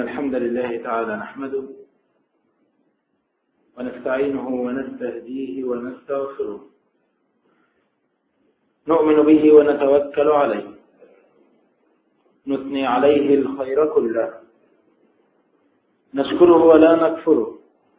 الحمد لله تعالى نحمده ونستعينه ونستهديه ونستغفره نؤمن به ونتوكل عليه نثني عليه الخير كله نشكره ولا نكفره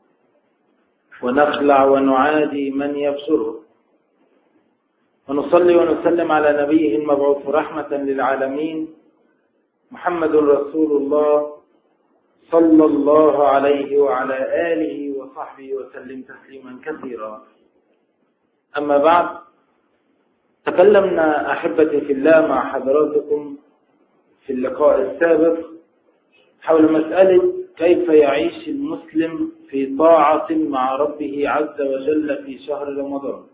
ونخلع ونعادي من يبصره ونصلي ونسلم على نبيه المبعوث رحمة للعالمين محمد رسول الله صلى الله عليه وعلى آله وصحبه وسلم تسليما كثيرا أما بعد تكلمنا أحبتي في الله مع حضراتكم في اللقاء السابق حول مسألة كيف يعيش المسلم في طاعة مع ربه عز وجل في شهر رمضان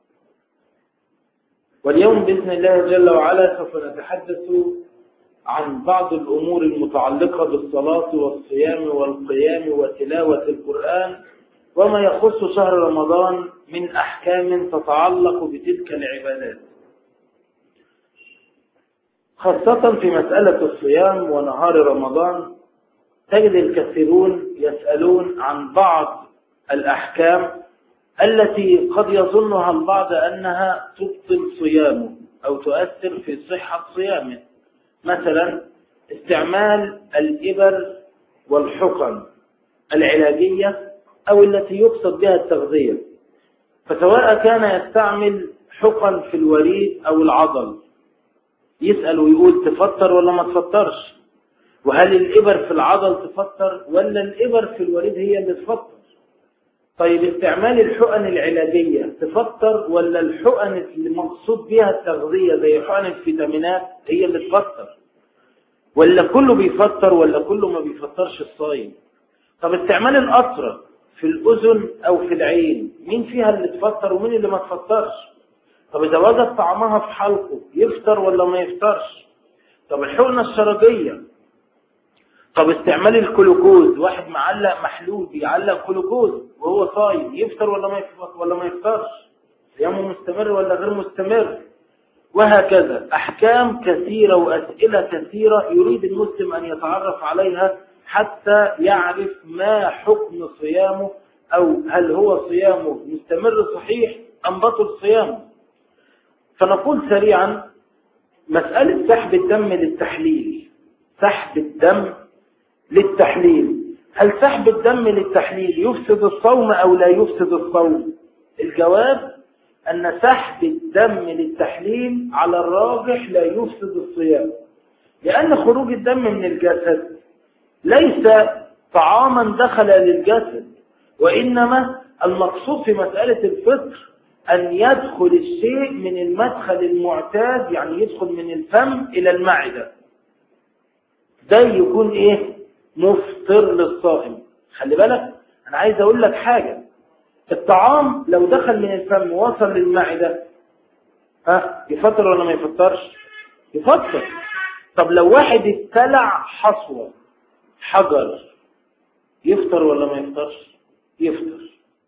واليوم بإذن الله جل وعلا سوف نتحدث عن بعض الأمور المتعلقة بالصلاة والصيام والقيام وتلاوة القرآن وما يخص شهر رمضان من أحكام تتعلق بتلك العبادات خاصة في مسألة الصيام ونهار رمضان تجد الكثيرون يسألون عن بعض الأحكام التي قد يظنها البعض أنها تبطل صيامه أو تؤثر في صحة صيامه مثلا استعمال الإبر والحقن العلاجية أو التي يقصد بها التغذية فسواء كان يستعمل حقن في الوريد أو العضل يسأل ويقول تفطر ولا ما تفطرش وهل الإبر في العضل تفطر ولا الإبر في الوريد هي اللي تفطر طيب استعمال الحقن العلاجية تفطر ولا الحقن اللي مقصود بها التغذية زي حقن الفيتامينات هي اللي تفطر ولا كله بيفطر ولا كله ما بيفطرش الصايم طب استعمال القطرة في الأذن أو في العين مين فيها اللي تفطر ومين اللي ما تفطرش طب إذا وجد طعمها في حلقه يفطر ولا ما يفطرش طب الحقنة الشرجية طب استعمال الكلوكوز واحد معلق محلول بيعلق كلوكوز وهو صايم يفطر ولا ما يفطر ولا ما يفطرش صيامه مستمر ولا غير مستمر وهكذا أحكام كثيرة وأسئلة كثيرة يريد المسلم أن يتعرف عليها حتى يعرف ما حكم صيامه أو هل هو صيامه مستمر صحيح أم بطل صيامه فنقول سريعا مسألة سحب الدم للتحليل سحب الدم للتحليل هل سحب الدم للتحليل يفسد الصوم أو لا يفسد الصوم الجواب أن سحب الدم للتحليل على الراجح لا يفسد الصيام لأن خروج الدم من الجسد ليس طعاما دخل للجسد وإنما المقصود في مسألة الفطر أن يدخل الشيء من المدخل المعتاد يعني يدخل من الفم إلى المعدة ده يكون إيه مفطر للصائم خلي بالك أنا عايز أقول لك حاجة الطعام لو دخل من الفم ووصل للمعدة ها يفطر ولا ما يفطرش يفطر طب لو واحد ابتلع حصوة حجر يفطر ولا ما يفطرش يفطر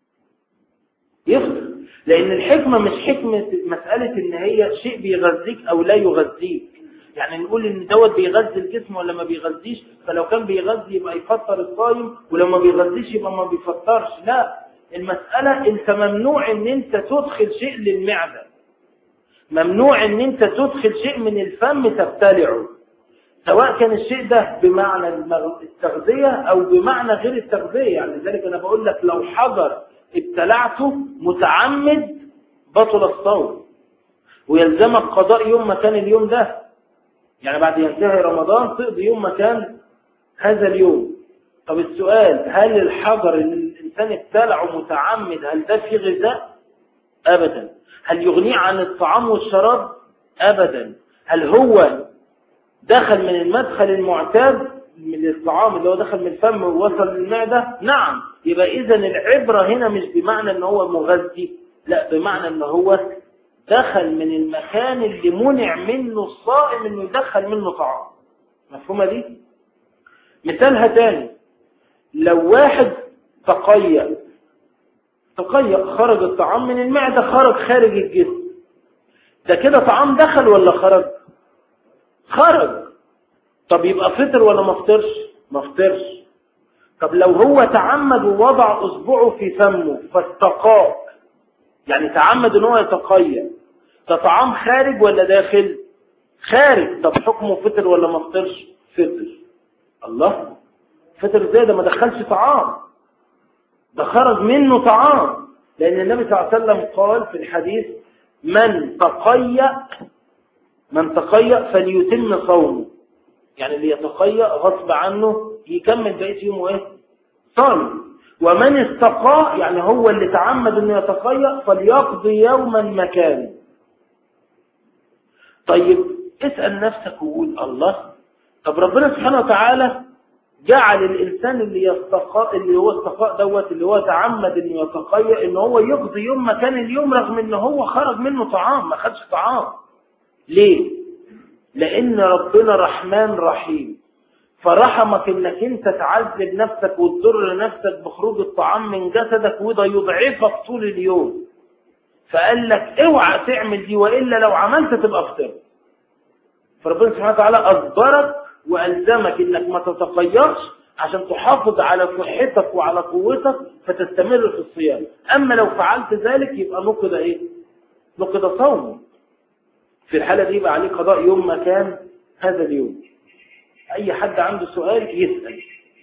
يفطر لأن الحكمة مش حكمة مسألة إن هي شيء بيغذيك أو لا يغذيك يعني نقول إن دوت بيغذي الجسم ولا ما بيغذيش فلو كان بيغذي يبقى يفطر الصايم ولو ما بيغذيش يبقى ما بيفطرش لا المسألة انت ممنوع ان انت تدخل شيء للمعدة ممنوع ان انت تدخل شيء من الفم تبتلعه سواء كان الشيء ده بمعنى التغذية او بمعنى غير التغذية يعني لذلك انا بقول لك لو حضر ابتلعته متعمد بطل الصوم ويلزمك قضاء يوم مكان اليوم ده يعني بعد ينتهي رمضان تقضي يوم مكان هذا اليوم طب السؤال هل الحجر اللي الإنسان ابتلعه متعمد هل ده فيه غذاء أبدا هل يغنيه عن الطعام والشراب أبدا هل هو دخل من المدخل المعتاد من الطعام اللي هو دخل من الفم ووصل للمعدة نعم يبقى إذا العبرة هنا مش بمعنى أنه هو مغذي لا بمعنى أنه هو دخل من المكان اللي منع منه الصائم أنه يدخل منه طعام مفهومة دي مثالها تاني لو واحد تقيأ تقيأ خرج الطعام من المعدة خرج خارج الجسم ده كده طعام دخل ولا خرج خرج طب يبقى فطر ولا ما فطرش ما افطرش طب لو هو تعمد ووضع اصبعه في فمه فاستقاء يعني تعمد ان هو يتقيأ ده طعام خارج ولا داخل خارج طب حكمه فطر ولا ما فطرش فطر الله فطر ازاي ده ما دخلش طعام ده خرج منه طعام لان النبي صلى الله عليه وسلم قال في الحديث من تقيأ من تقيأ فليتم صومه يعني اللي يتقيأ غصب عنه يكمل بقية يومه ايه صائم ومن استقاء يعني هو اللي تعمد انه يتقيأ فليقضي يوما مكانه طيب اسأل نفسك وقول الله طب ربنا سبحانه وتعالى جعل الإنسان اللي يستقاء اللي هو استقاء دوت اللي هو تعمد انه يتقيأ ان هو يقضي يوم مكان اليوم رغم ان هو خرج منه طعام ما خدش طعام ليه لان ربنا رحمن رحيم فرحمك انك انت تعذب نفسك وتضر نفسك بخروج الطعام من جسدك وده يضعفك طول اليوم فقال لك اوعى تعمل دي والا لو عملت تبقى افطر فربنا سبحانه وتعالى اجبرك والزمك انك ما تتقيأش عشان تحافظ على صحتك وعلى قوتك فتستمر في الصيام اما لو فعلت ذلك يبقى نقض ايه نقض صومه في الحالة دي يبقى عليه قضاء يوم مكان هذا اليوم أي حد عنده سؤال يسأل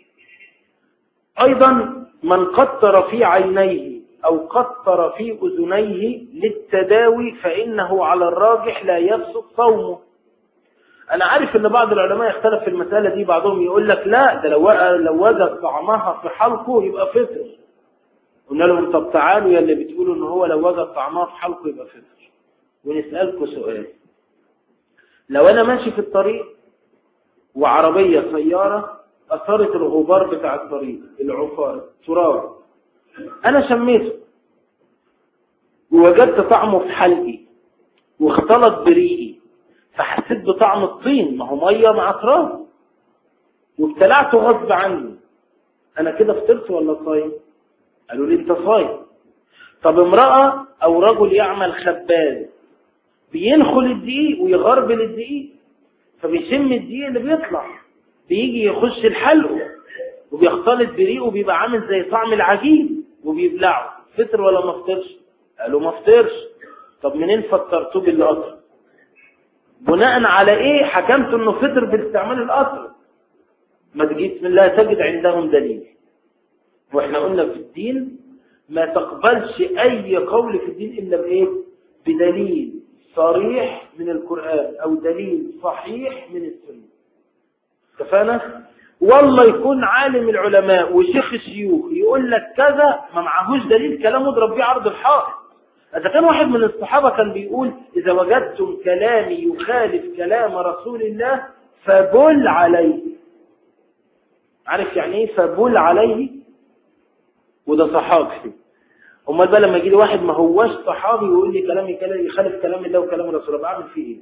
أيضا من قطر في عينيه أو قطر في أذنيه للتداوي فإنه على الراجح لا يفسد صومه أنا عارف أن بعض العلماء يختلف في المسألة دي بعضهم يقول لك لا ده لو لو وجد طعمها في حلقه يبقى فطر قلنا لهم طب تعالوا يا اللي بتقولوا ان هو لو وجد طعمها في حلقه يبقى فطر ونسألكم سؤال لو أنا ماشي في الطريق وعربية سيارة أثرت الغبار بتاع الطريق العفار تراب أنا شميته ووجدت طعمه في حلقي واختلط بريقي فحسيت بطعم الطين ما هو مية مع تراب وابتلعته غصب عني أنا كده فطرت ولا صايم قالوا لي أنت صايم طب امرأة أو رجل يعمل خباز بينخل الدقيق ويغربل الدقيق فبيشم الدقيق اللي بيطلع بيجي يخش الحلق وبيختلط بريقه وبيبقى عامل زي طعم العجين وبيبلعه فطر ولا ما فطرش قالوا ما فطرش طب منين فطرتوه بالقطر بناء على ايه حكمت انه فطر باستعمال القطر ما تجيب لا تجد عندهم دليل واحنا قلنا في الدين ما تقبلش اي قول في الدين الا بايه بدليل صريح من القرآن أو دليل صحيح من السنة اتفقنا؟ والله يكون عالم العلماء وشيخ الشيوخ يقول لك كذا ما معهوش دليل كلامه اضرب بيه عرض الحائط إذا كان واحد من الصحابة كان بيقول إذا وجدتم كلامي يخالف كلام رسول الله فبل عليه عارف يعني ايه فبل عليه وده صحابي امال بقى لما يجي لي واحد ما هوش صحابي ويقول لي كلامي كلام يخالف كلام الله وكلام الرسول بعمل فيه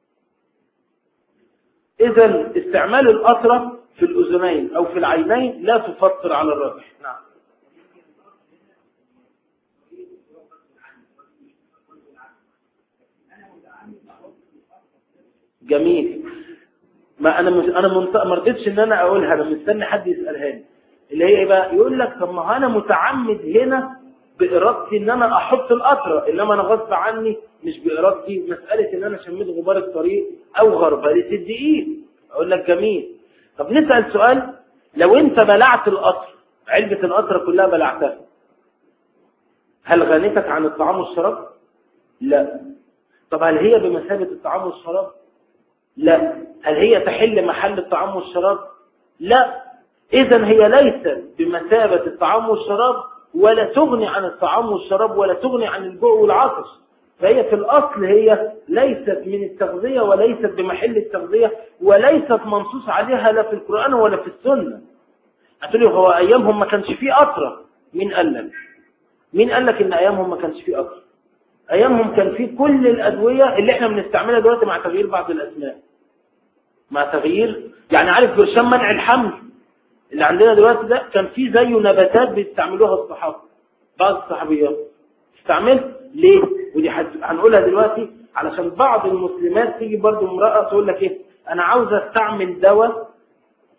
ايه اذا استعمال القطره في الاذنين او في العينين لا تفطر على الراجح نعم جميل ما انا مش انا منط... ما رضيتش ان انا اقولها انا مستني حد يسالها لي اللي هي ايه بقى يقول لك طب ما انا متعمد هنا بإرادتي إن أنا أحط القطرة إنما أنا غصب عني مش بإرادتي مسألة إن أنا شميت غبار الطريق أو غربلة الدقيق أقول لك جميل طب نسأل سؤال لو أنت بلعت القطر علبة القطرة كلها بلعتها هل غنيتك عن الطعام والشراب؟ لا طب هل هي بمثابة الطعام والشراب؟ لا هل هي تحل محل الطعام والشراب؟ لا إذا هي ليست بمثابة الطعام والشراب ولا تغني عن الطعام والشراب ولا تغني عن الجوع والعطش فهي في الأصل هي ليست من التغذية وليست بمحل التغذية وليست منصوص عليها لا في القرآن ولا في السنة هتقولي هو أيامهم ما كانش فيه قطرة مين قال لك مين قال لك إن أيامهم ما كانش فيه قطرة أيامهم كان فيه كل الأدوية اللي احنا بنستعملها دلوقتي مع تغيير بعض الأسماء مع تغيير يعني عارف برشام منع الحمل اللي عندنا دلوقتي ده كان فيه زيه نباتات بيستعملوها الصحابة بعض الصحابيات استعمل ليه ودي هنقولها دلوقتي علشان بعض المسلمات تيجي برضو امرأة تقول لك ايه انا عاوزة استعمل دواء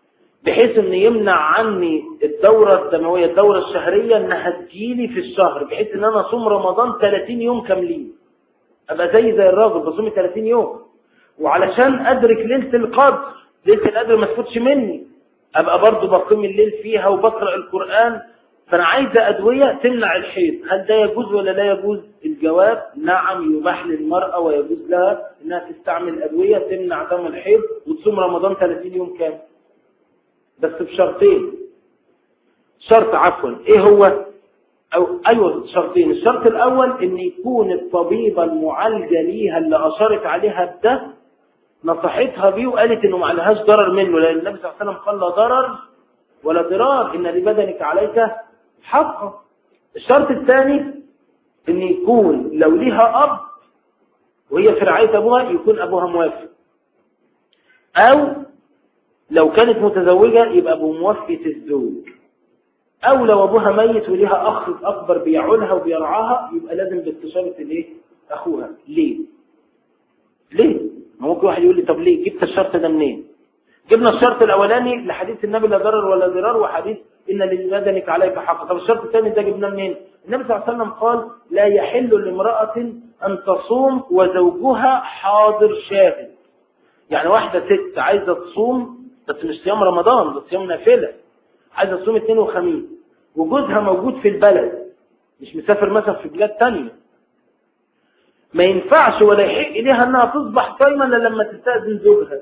بحيث ان يمنع عني الدورة الدموية الدورة الشهرية انها تجيلي في الشهر بحيث ان انا اصوم رمضان 30 يوم كاملين ابقى زي زي الراجل بصوم 30 يوم وعلشان ادرك ليلة القدر ليلة القدر ما تفوتش مني ابقى برضو بقيم الليل فيها وبقرأ القرآن فانا عايزة ادوية تمنع الحيض هل ده يجوز ولا لا يجوز الجواب نعم يباح للمرأة ويجوز لها انها تستعمل ادوية تمنع دم الحيض وتصوم رمضان 30 يوم كامل بس بشرطين شرط عفوا ايه هو أو ايوه شرطين الشرط الاول ان يكون الطبيبة المعالجة ليها اللي اشارت عليها بده نصحتها بيه وقالت انه ما عليهاش ضرر منه لان النبي صلى الله عليه وسلم قال لا ضرر ولا ضرار ان لبدنك عليك حقا الشرط الثاني ان يكون لو ليها اب وهي في رعاية ابوها يكون ابوها موافق او لو كانت متزوجة يبقى بموافقة الزوج او لو ابوها ميت وليها اخ اكبر بيعولها وبيرعاها يبقى لازم باستشارة الايه اخوها ليه ليه ممكن واحد يقول لي طب ليه جبت الشرط ده منين جبنا الشرط الاولاني لحديث النبي لا ضرر ولا ضرار وحديث ان لبدنك عليك حق طب الشرط الثاني ده جبناه منين النبي صلى الله عليه وسلم قال لا يحل لامرأة ان تصوم وزوجها حاضر شاهد يعني واحدة ست عايزة تصوم بس مش صيام رمضان ده صيام نافلة عايزة تصوم اثنين وخميس وجوزها موجود في البلد مش مسافر مثلا في بلاد تانية ما ينفعش ولا يحق ليها انها تصبح صايمة الا لما تستأذن زوجها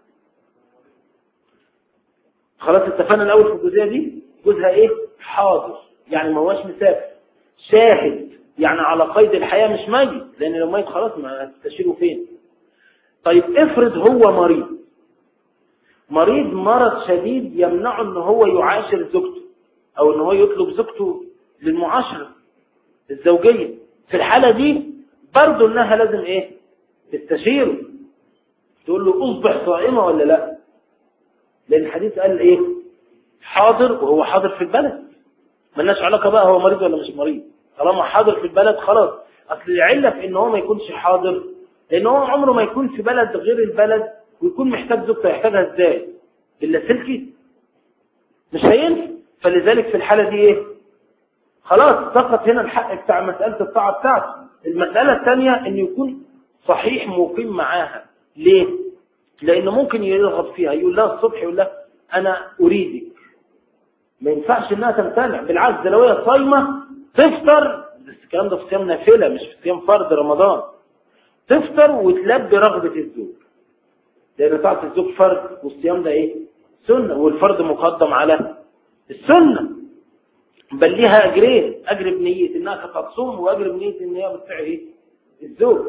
خلاص اتفقنا الاول في الجزئيه دي جوزها ايه حاضر يعني ما هوش مسافر شاهد يعني على قيد الحياه مش ميت لان لو ميت خلاص ما هتستشيره فين طيب افرض هو مريض مريض مرض شديد يمنعه ان هو يعاشر زوجته او ان هو يطلب زوجته للمعاشره الزوجيه في الحاله دي برضه انها لازم ايه تستشيره تقول له اصبح صائمه ولا لا لان الحديث قال ايه حاضر وهو حاضر في البلد ملناش علاقه بقى هو مريض ولا مش مريض طالما حاضر في البلد خلاص اصل العله في ان هو ما يكونش حاضر لان هو عمره ما يكون في بلد غير البلد ويكون محتاج زوجته يحتاجها ازاي الا سلكي مش هينفع فلذلك في الحاله دي ايه خلاص سقط هنا الحق بتاع مساله الطاعه بتاعته المساله الثانيه ان يكون صحيح مقيم معاها ليه لانه ممكن يرغب فيها يقول لها الصبح يقول لها انا اريدك ما ينفعش انها تمتنع بالعكس ده لو هي صايمه تفطر بس الكلام ده في صيام نافله مش في صيام فرض رمضان تفطر وتلبي رغبه الزوج لان طاعه الزوج فرض والصيام ده ايه سنه والفرض مقدم على السنه بل ليها اجرين اجر بنيه انها قد تصوم واجر بنيه ان هي بتطيع ايه الزوج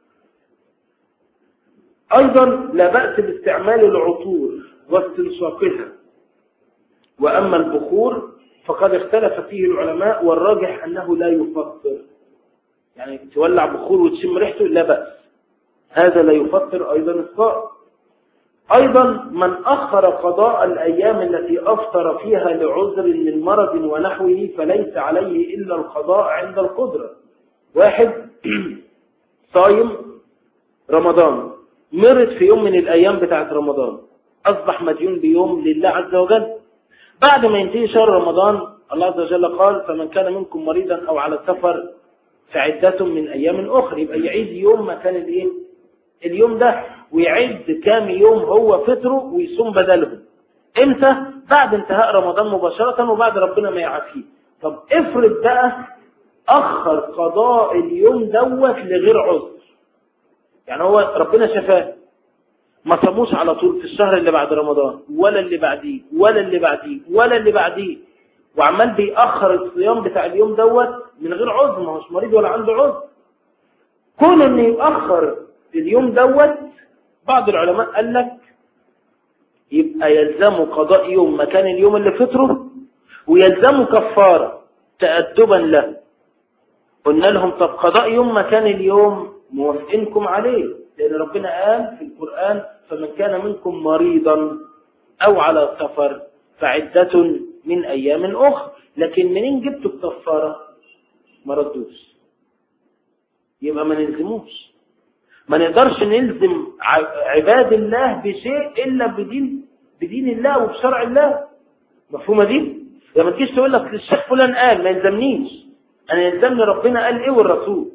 أيضا لا بأس باستعمال العطور واستنشاقها وأما البخور فقد اختلف فيه العلماء والراجح أنه لا يفطر يعني تولع بخور وتشم ريحته لا بأس هذا لا يفطر أيضا الصائم أيضا من أخر قضاء الأيام التي أفطر فيها لعذر من مرض ونحوه فليس عليه إلا القضاء عند القدرة واحد صايم رمضان مرض في يوم من الأيام بتاعت رمضان أصبح مديون بيوم لله عز وجل بعد ما ينتهي شهر رمضان الله عز وجل قال فمن كان منكم مريضا أو على سفر فعدة من أيام أخرى يبقى يعيد يوم ما كان الإيه؟ اليوم ده ويعد كام يوم هو فطره ويصوم بدلهم امتى بعد انتهاء رمضان مباشرة وبعد ربنا ما يعافيه طب افرض بقى أخر قضاء اليوم دوت لغير عذر يعني هو ربنا شفاه ما صاموش على طول في الشهر اللي بعد رمضان ولا اللي بعديه ولا اللي بعديه ولا اللي بعديه وعمال بيأخر الصيام بتاع اليوم دوت من غير عذر ما هوش مريض ولا عنده عذر كون انه يأخر اليوم دوت بعض العلماء قال لك يبقى يلزمه قضاء يوم مكان اليوم اللي فطره ويلزمه كفارة تأدبا له قلنا لهم طب قضاء يوم مكان اليوم موافقينكم عليه لأن ربنا قال في القرآن فمن كان منكم مريضا أو على سفر فعدة من أيام أخرى لكن منين جبتوا الكفارة ما ردوش يبقى ما نلزموش ما نقدرش نلزم عباد الله بشيء إلا بدين بدين الله وبشرع الله مفهومة دي لما تجيش تقول لك الشيخ فلان قال ما يلزمنيش انا يلزمني ربنا قال ايه والرسول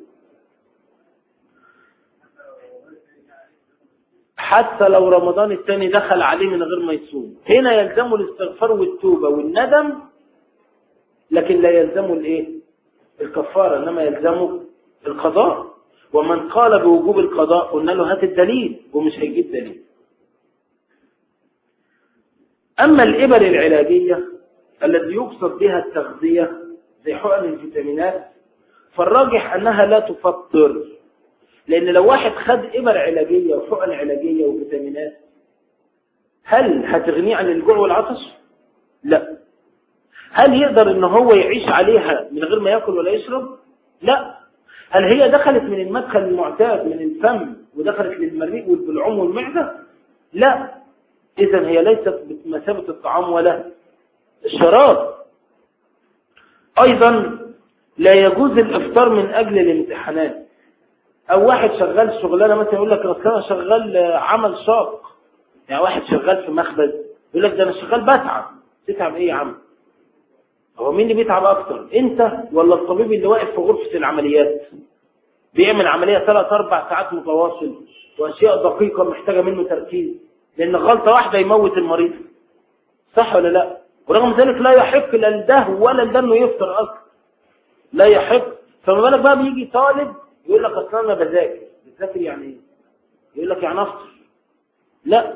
حتى لو رمضان الثاني دخل عليه من غير ما يصوم هنا يلزمه الاستغفار والتوبة والندم لكن لا يلزمه الايه الكفارة انما يلزمه القضاء ومن قال بوجوب القضاء قلنا له هات الدليل ومش هيجيب دليل أما الإبر العلاجية التي يقصد بها التغذية زي حقن الفيتامينات فالراجح أنها لا تفطر لأن لو واحد خد إبر علاجية وحقن علاجية وفيتامينات هل هتغنيه عن الجوع والعطش؟ لا هل يقدر ان هو يعيش عليها من غير ما ياكل ولا يشرب؟ لا هل هي دخلت من المدخل المعتاد من الفم ودخلت للمريء والبلعوم والمعدة؟ لا إذا هي ليست بمثابة الطعام ولا الشراب أيضا لا يجوز الإفطار من أجل الامتحانات أو واحد شغال شغلانة مثلا يقول لك أصل أنا شغال عمل شاق يعني واحد شغال في مخبز يقول لك ده أنا شغال بتعب تتعب إيه يا عم؟ هو مين اللي بيتعب أكتر؟ أنت ولا الطبيب اللي واقف في غرفة العمليات؟ بيعمل عملية ثلاث أربع ساعات متواصل وأشياء دقيقة محتاجة منه تركيز لأن غلطة واحدة يموت المريض صح ولا لا ورغم ذلك لا يحق لا لده ولا لده انه يفطر اصلا لا يحق فما بالك بقى بيجي طالب يقول لك اصلا انا بذاكر بتذاكر يعني ايه يقول لك يعني افطر لا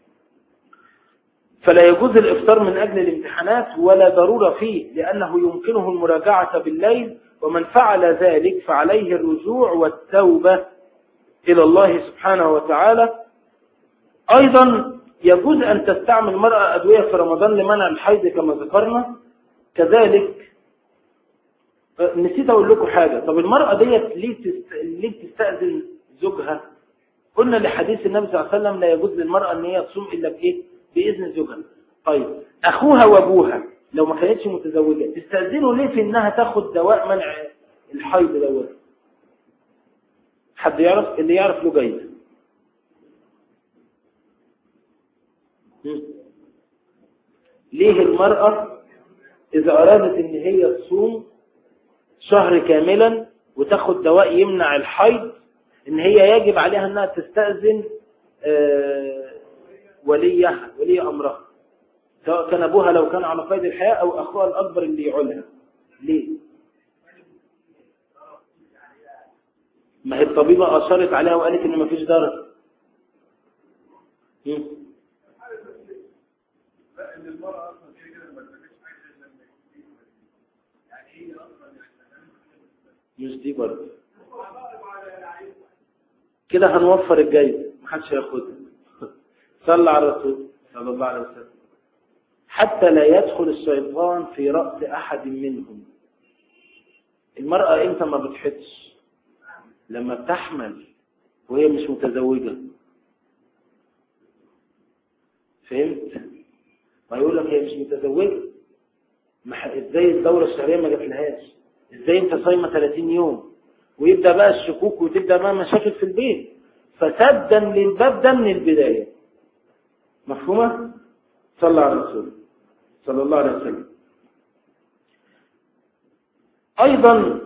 فلا يجوز الافطار من اجل الامتحانات ولا ضروره فيه لانه يمكنه المراجعه بالليل ومن فعل ذلك فعليه الرجوع والتوبه الى الله سبحانه وتعالى أيضا يجوز أن تستعمل المرأة أدوية في رمضان لمنع الحيض كما ذكرنا كذلك نسيت أقول لكم حاجة طب المرأة ديت ليه, تست... ليه تستأذن زوجها قلنا لحديث النبي صلى الله عليه وسلم لا يجوز للمرأة أن هي تصوم إلا بإيه بإذن زوجها طيب أخوها وأبوها لو ما كانتش متزوجة تستأذنوا ليه في إنها تاخد دواء منع الحيض دوت حد يعرف اللي يعرف له جيد ليه المرأة إذا أرادت إن هي تصوم شهر كاملا وتاخد دواء يمنع الحيض إن هي يجب عليها أنها تستأذن وليها ولي أمرها سواء كان أبوها لو كان على قيد الحياة أو أخوها الأكبر اللي يعولها ليه؟ ما هي الطبيبة أشارت عليها وقالت إن مفيش ضرر ان المرأة اصلا كده كده ما بتعملش حاجة غير لما يكون يعني هي اصلا يعني مش دي برضه كده هنوفر الجايزة محدش هياخدها صلى على الرسول صلى الله عليه وسلم حتى لا يدخل الشيطان في رأس أحد منهم المرأة امتى ما بتحدش لما بتحمل وهي مش متزوجة فهمت ما يقول لك هي مش متزوجة ما ازاي الدورة الشهرية ما جاتلهاش ازاي انت صايمة 30 يوم ويبدأ بقى الشكوك وتبدأ بقى مشاكل في البيت فسدا للباب ده من البداية مفهومة؟ صلى على الرسول صلى الله عليه وسلم أيضا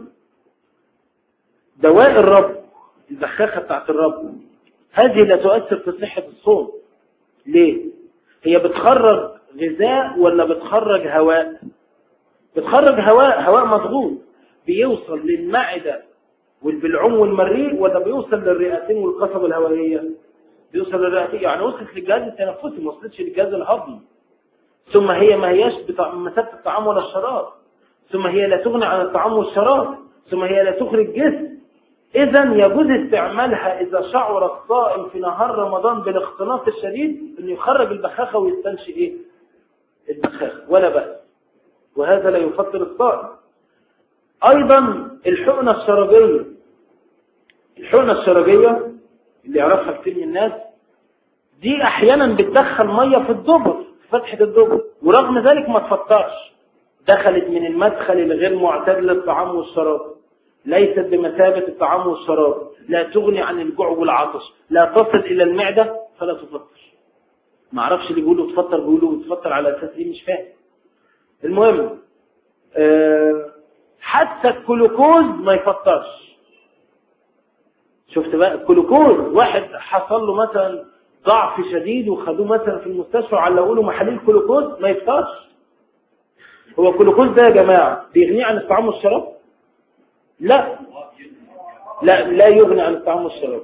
دواء الرب البخاخة بتاعت الرب هذه لا تؤثر في صحة الصوم ليه؟ هي بتخرج غذاء ولا بتخرج هواء بتخرج هواء هواء مضغوط بيوصل للمعدة والبلعوم والمريء ولا بيوصل للرئتين والقصبة الهوائية بيوصل للرئتين يعني وصلت للجهاز التنفسي ما وصلتش للجهاز الهضمي ثم هي ما هياش مسافة الطعام ولا الشراب ثم هي لا تغني عن الطعام والشراب ثم هي لا تخرج جسم إذا يجوز استعمالها إذا شعر الصائم في نهار رمضان بالاختلاط الشديد أن يخرج البخاخة ويستنشي إيه؟ البخاخة ولا بأس وهذا لا يفطر الصائم أيضا الحقنة الشرجية الحقنة الشرجية اللي يعرفها كتير من الناس دي أحيانا بتدخل مية في الدبر في فتحة الدبر ورغم ذلك ما تفطرش دخلت من المدخل الغير معتاد للطعام والشراب ليست بمثابة الطعام والشراب لا تغني عن الجوع والعطش لا تصل إلى المعدة فلا تفطر ما اعرفش اللي بيقولوا تفطر بيقولوا تفطر على اساس ايه مش فاهم المهم آه حتى الكلوكوز ما يفطرش شفت بقى الكلوكوز واحد حصل له مثلا ضعف شديد وخدوه مثلا في المستشفى وعلقوا له محاليل كلوكوز ما يفطرش هو الكلوكوز ده يا جماعه بيغنيه عن الطعام والشراب لا لا لا يغني عن الطعام والشراب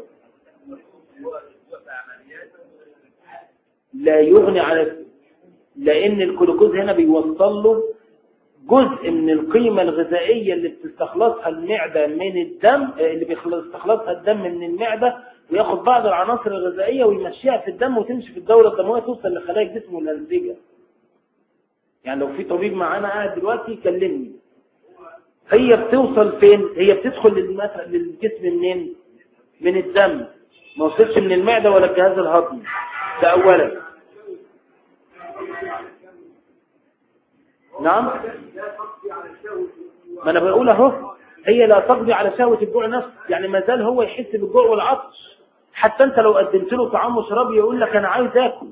لا يغني عن لان الجلوكوز هنا بيوصل له جزء من القيمة الغذائية اللي بتستخلصها المعدة من الدم اللي بيستخلصها الدم من المعدة وياخد بعض العناصر الغذائية ويمشيها في الدم وتمشي في الدورة الدموية توصل لخلايا الجسم والأنسجة يعني لو في طبيب معانا قاعد دلوقتي يكلمني هي بتوصل فين هي بتدخل للمثل- للجسم منين من الدم ما وصلش من المعدة ولا الجهاز الهضمي ده أولا نعم ما انا بقول اهو هي لا تقضي على شهوة الجوع نفسه يعني ما زال هو يحس بالجوع والعطش حتى انت لو قدمت له طعام وشراب يقول لك انا عايز اكل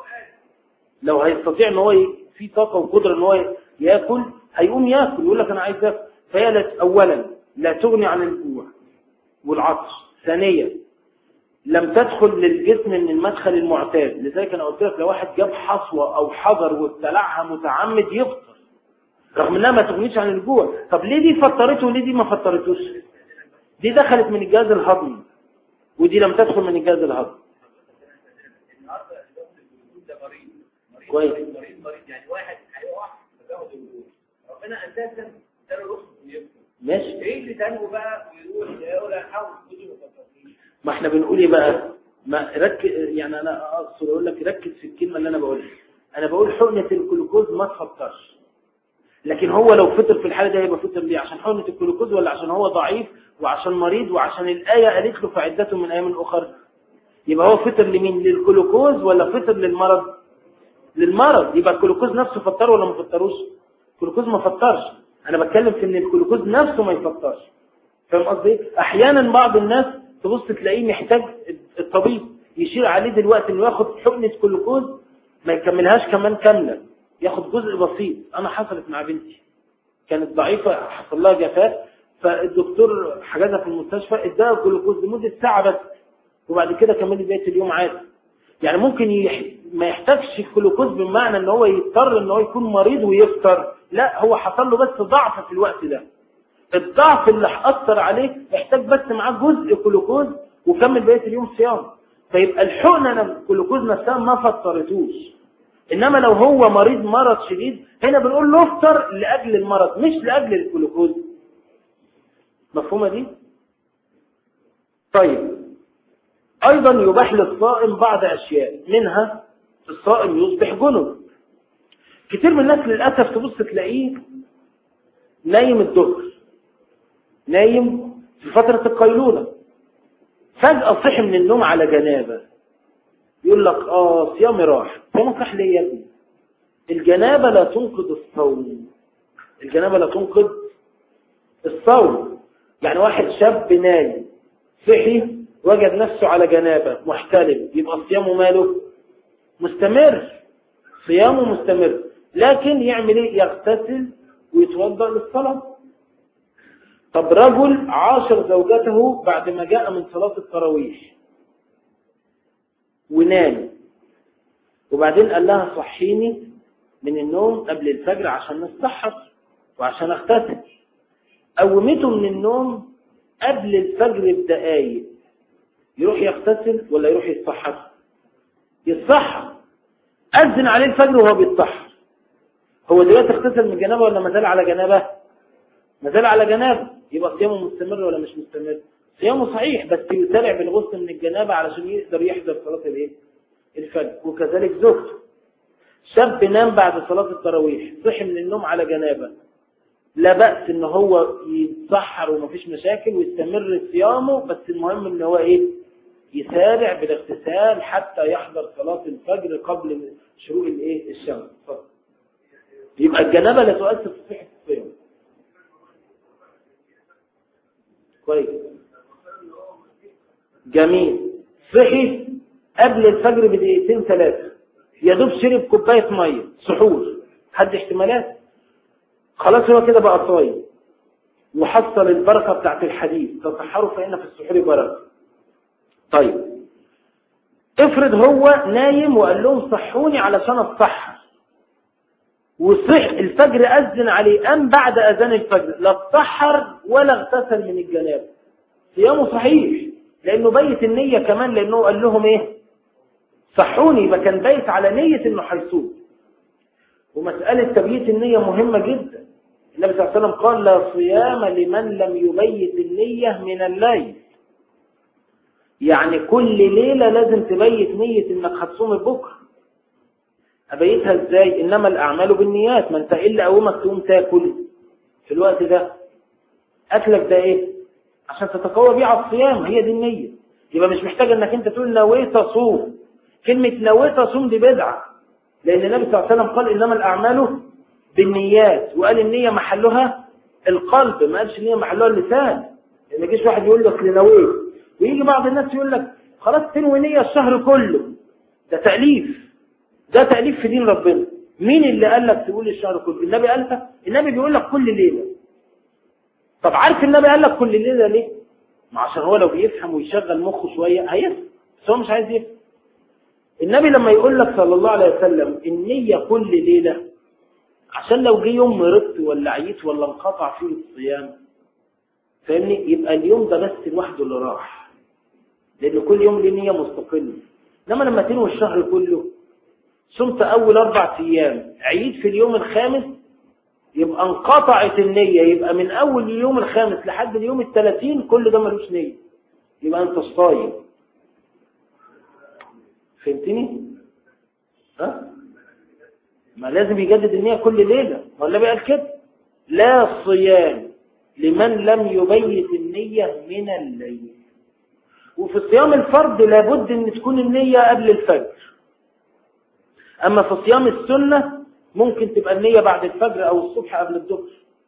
لو هيستطيع ان هو ي- في طاقة وقدرة ان هو ياكل هيقوم ياكل يقول لك انا عايز اكل فهي لا- اولا لا تغني عن الجوع والعطش ثانيا لم تدخل للجسم من المدخل المعتاد لذلك انا قلت لك لو واحد جاب حصوة او حجر وابتلعها متعمد يفطر رغم انها ما تغنيش عن الجوع طب ليه دي فطرته وليه دي ما فطرتوش دي دخلت من الجهاز الهضمي ودي لم تدخل من الجهاز الهضمي النهارده الدكتور الوجود ده مريض مريض كويس. مريض مريض مريض يعني واحد هيقع فبياخد الوجود ربنا اساسا اداله رخص ويفطر ماشي ايه اللي تاني بقى ويروح يقول انا هحاول خدي ما تفطرنيش ما احنا بنقول ايه بقى ما ركز يعني انا اقصد اقول لك ركز في الكلمه اللي انا بقولها انا بقول حقنه الجلوكوز ما تفطرش لكن هو لو فطر في الحاله دي هيبقى فطر ليه عشان حقنه الجلوكوز ولا عشان هو ضعيف وعشان مريض وعشان الايه قالت له فعدته من ايام اخر يبقى هو فطر لمين للجلوكوز ولا فطر للمرض للمرض يبقى الجلوكوز نفسه فطر ولا ما فطروش الجلوكوز ما فطرش انا بتكلم في ان الجلوكوز نفسه ما يفطرش فاهم قصدي ايه؟ احيانا بعض الناس تبص تلاقيه محتاج الطبيب يشير عليه دلوقتي انه ياخد حقنه جلوكوز ما يكملهاش كمان كامله ياخد جزء بسيط انا حصلت مع بنتي كانت ضعيفه حصل لها جفاف فالدكتور حجزها في المستشفى اداها جلوكوز لمده ساعه بس وبعد كده كملت بقيه اليوم عادي يعني ممكن يح... ما يحتاجش الجلوكوز بمعنى ان هو يضطر ان هو يكون مريض ويفطر لا هو حصل له بس ضعف في الوقت ده الضعف اللي أثر عليه يحتاج بس معاه جزء جلوكوز وكمل بقية اليوم صيام فيبقى الحقنة الجلوكوز نفسها ما فطرتوش إنما لو هو مريض مرض شديد هنا بنقول له افطر لأجل المرض مش لأجل الجلوكوز مفهومة دي؟ طيب أيضا يباح للصائم بعض أشياء منها الصائم يصبح جنب كتير من الناس للأسف تبص تلاقيه نايم الظهر نايم في فترة القيلولة فجأة صحي من النوم على جنابة يقول لك اه صيامي راح صيامك راح ليه يا ابني الجنابة لا تنقض الصوم الجنابة لا تنقض الصوم يعني واحد شاب نايم صحي وجد نفسه على جنابة محتلم يبقى صيامه ماله مستمر صيامه مستمر لكن يعمل ايه يغتسل ويتوضا للصلاه طب رجل عاشر زوجته بعد ما جاء من صلاة التراويح ونام وبعدين قال لها صحيني من النوم قبل الفجر عشان نتسحر وعشان اغتسل قومته من النوم قبل الفجر بدقايق يروح يغتسل ولا يروح يتسحر يتسحر أذن عليه الفجر وهو بيتسحر هو دلوقتي اغتسل من جنابه ولا ما زال على جنابه ما زال على جنابه يبقى صيامه مستمر ولا مش مستمر صيامه صحيح بس يتابع بالغسل من الجنابه علشان يقدر يحضر صلاه الايه الفجر وكذلك زوجته شاب نام بعد صلاه التراويح صحي من النوم على جنابه لا بأس ان هو يتسحر ومفيش مشاكل ويستمر صيامه بس المهم ان هو ايه يسارع بالاغتسال حتى يحضر صلاة الفجر قبل شروق الايه الشمس اتفضل. يبقى الجنابة لا تؤثر في صحة الصيام كويس جميل صحي قبل الفجر بدقيقتين ثلاثة يا دوب شرب كوبايه ميه سحور حد احتمالات خلاص هو كده بقى صايم وحصل البركه بتاعت الحديث تصحروا فان في السحور بركه طيب افرض هو نايم وقال لهم صحوني علشان اتسحر وصح الفجر أذن عليه قام بعد أذان الفجر لا اتسحر ولا اغتسل من الجنابة صيامه صحيح لأنه بيت النية كمان لأنه قال لهم إيه صحوني يبقى كان بيت على نية إنه هيصوم ومسألة تبييت النية مهمة جدا النبي صلى الله عليه وسلم قال لا صيام لمن لم يبيت النية من الليل يعني كل ليلة لازم تبيت نية إنك هتصوم بكره أبيتها إزاي إنما الأعمال بالنيات ما أنت إلا قومك تقوم تاكل في الوقت ده أكلك ده إيه عشان تتقوى بيه على الصيام هي دي النية يبقى مش محتاج إنك أنت تقول نويت أصوم كلمة نويت أصوم دي بدعة لأن النبي صلى الله عليه وسلم قال إنما الأعمال بالنيات وقال النية محلها القلب ما قالش النية محلها اللسان لأن يجيش واحد يقول لك لنويت ويجي بعض الناس يقول لك خلاص تنوي نية الشهر كله ده تأليف ده تأليف في دين ربنا مين اللي قال لك تقول الشهر كله النبي قال لك النبي بيقول لك كل ليلة طب عارف النبي قال لك كل ليلة ليه ما عشان هو لو بيفهم ويشغل مخه شوية هيفهم بس هو مش عايز يفهم النبي لما يقول لك صلى الله عليه وسلم النية كل ليلة عشان لو جه يوم مرضت ولا عييت ولا انقطع فيه الصيام فاهمني يبقى اليوم ده بس لوحده اللي راح لان كل يوم له نية مستقلة انما لما تنوي الشهر كله صمت أول أربع أيام عيد في اليوم الخامس يبقى انقطعت النية يبقى من أول اليوم الخامس لحد اليوم الثلاثين كل ده ملوش نية يبقى أنت الصايم فهمتني؟ ها؟ ما لازم يجدد النية كل ليلة ما النبي قال كده لا صيام لمن لم يبيت النية من الليل وفي صيام الفرض لابد ان تكون النية قبل الفجر أما في صيام السنة ممكن تبقى النية بعد الفجر أو الصبح قبل الظهر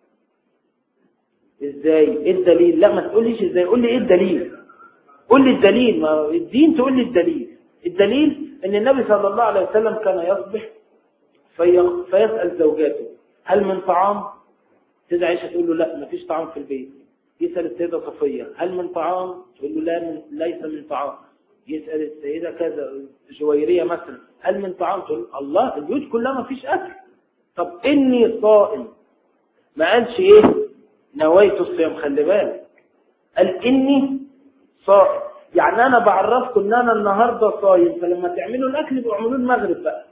إزاي؟ إيه الدليل؟ لا ما تقوليش إزاي قول لي إيه الدليل؟ قول لي الدليل ما الدين تقول لي الدليل الدليل أن النبي صلى الله عليه وسلم كان يصبح في... فيسأل زوجاته هل من طعام؟ تدعي عائشة تقول له لا ما فيش طعام في البيت يسأل السيدة صفية هل من طعام؟ تقول له لا من... ليس من طعام يسأل السيدة كذا جويرية مثلا هل من طعام تقول الله البيوت كلها ما فيش أكل طب إني صائم ما قالش إيه نويت الصيام خلي بالك قال إني صائم يعني أنا بعرفكم إن أنا النهاردة صايم فلما تعملوا الأكل يبقوا اعملوه المغرب بقى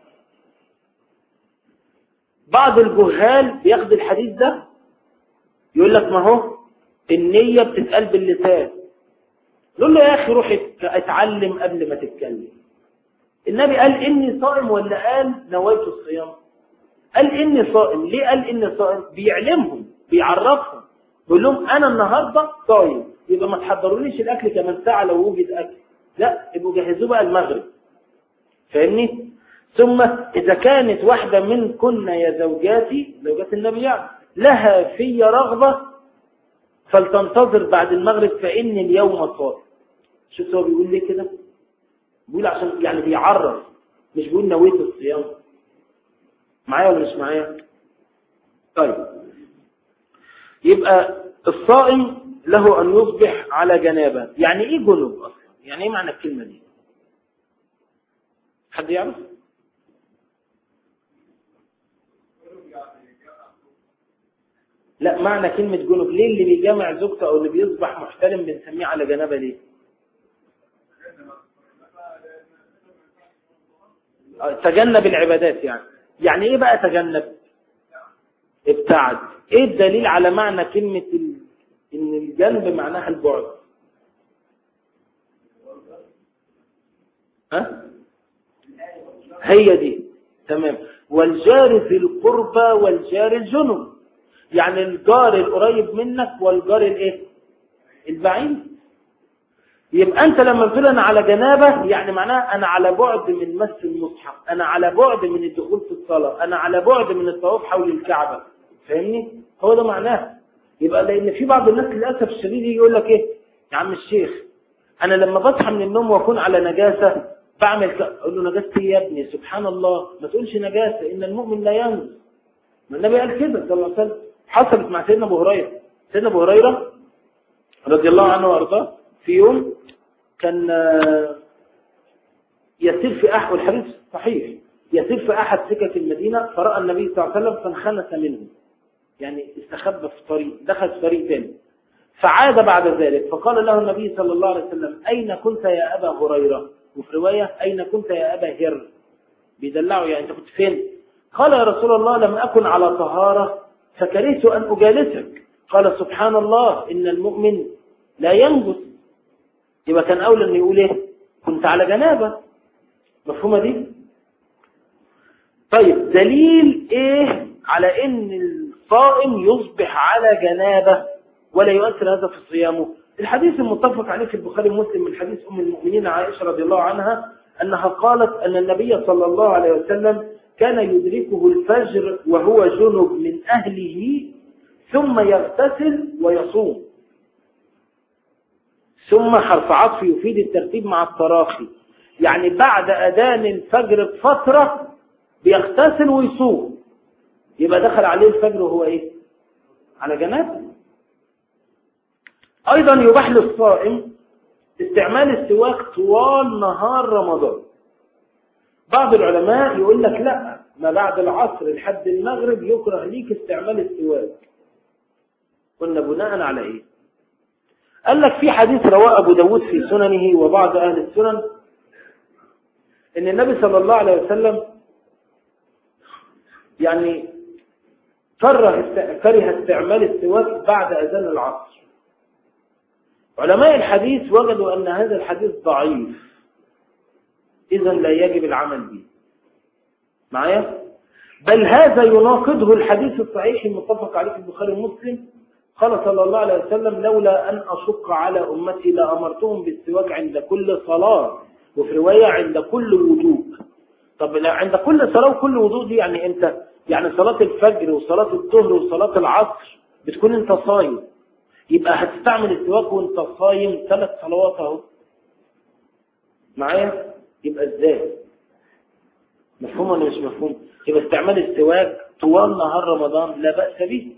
بعض الجهال بياخد الحديث ده يقول لك ما هو النية بتتقال باللسان يقول له يا أخي روح اتعلم قبل ما تتكلم النبي قال إني صائم ولا قال نويت الصيام قال إني صائم ليه قال إني صائم بيعلمهم بيعرفهم بيقول لهم أنا النهاردة صايم يبقى ما تحضرونيش الأكل كمان ساعة لو وجد أكل لا يبقوا جهزوه بقى المغرب فاهمني ثم إذا كانت واحدة من كنا يا زوجاتي زوجات النبي يعني لها في رغبة فلتنتظر بعد المغرب فإن اليوم صائم شفت هو بيقول ليه كده بيقول عشان يعني بيعرف مش بيقول نويت الصيام معايا ولا مش معايا طيب يبقى الصائم له أن يصبح على جنابه يعني إيه جنوب أصلا يعني إيه معنى الكلمة دي حد يعرف لا معنى كلمة جنوب ليه اللي بيجامع زوجته أو اللي بيصبح محترم بنسميه على جنابه ليه تجنب العبادات يعني يعني ايه بقى تجنب ابتعد ايه الدليل على معنى كلمة ال... ان الجنب معناها البعد ها هي دي تمام والجار ذي القربى والجار الجنب يعني الجار القريب منك والجار الايه البعيد يبقى أنت لما تقول أنا على جنابة يعني معناها أنا على بعد من مس المصحف أنا على بعد من الدخول في الصلاة أنا على بعد من الطواف حول الكعبة فاهمني؟ هو ده معناه يبقى لأن في بعض الناس للأسف الشديد يقول لك إيه يا عم الشيخ أنا لما بصحى من النوم وأكون على نجاسة بعمل ك... اقول له نجاستي يا ابني سبحان الله ما تقولش نجاسه ان المؤمن لا ينجس ما النبي قال كده صلى الله عليه وسلم حصلت مع سيدنا ابو هريره سيدنا ابو هريره رضي الله عنه وارضاه في يوم كان آه، يسير في احد والحديث صحيح يسير في احد سكك المدينه فراى النبي صلى الله عليه وسلم فانخنس منه يعني استخبى في طريق دخل في طريق ثاني فعاد بعد ذلك فقال له النبي صلى الله عليه وسلم أين كنت يا أبا هريرة وفي رواية أين كنت يا أبا هر بيدلعوا يعني أنت كنت فين قال يا رسول الله لم أكن على طهارة فكرهت أن أجالسك قال سبحان الله إن المؤمن لا ينجس يبقى كان أولى أن يقول إيه كنت على جنابة مفهومة دي طيب دليل إيه على إن الصائم يصبح على جنابه ولا يؤثر هذا في صيامه الحديث المتفق عليه في البخاري ومسلم من حديث أم المؤمنين عائشة رضي الله عنها أنها قالت أن النبي صلى الله عليه وسلم كان يدركه الفجر وهو جنب من أهله ثم يغتسل ويصوم ثم حرف عطف يفيد الترتيب مع التراخي يعني بعد أذان الفجر بفترة بيغتسل ويصوم يبقى دخل عليه الفجر وهو إيه على جنابه أيضا يباح للصائم استعمال السواك طوال نهار رمضان بعض العلماء يقول لك لا ما بعد العصر لحد المغرب يكره ليك استعمال السواك قلنا بناء على ايه قال لك في حديث رواه ابو داود في سننه وبعض اهل السنن ان النبي صلى الله عليه وسلم يعني كره كره استعمال السواك بعد اذان العصر علماء الحديث وجدوا أن هذا الحديث ضعيف إذا لا يجب العمل به معايا بل هذا يناقضه الحديث الصحيح المتفق عليه في البخاري ومسلم قال صلى الله عليه وسلم لولا أن أشق على أمتي لأمرتهم بالسواك عند كل صلاة وفي رواية عند كل وضوء طب لا عند كل صلاة وكل وضوء دي يعني امتى يعني صلاة الفجر وصلاة الظهر وصلاة العصر بتكون انت صايم يبقى هتستعمل السواك وانت صايم ثلاث صلوات اهو معايا يبقى ازاي مفهوم ولا مش مفهوم يبقى استعمال السواك طوال نهار رمضان لا بأس به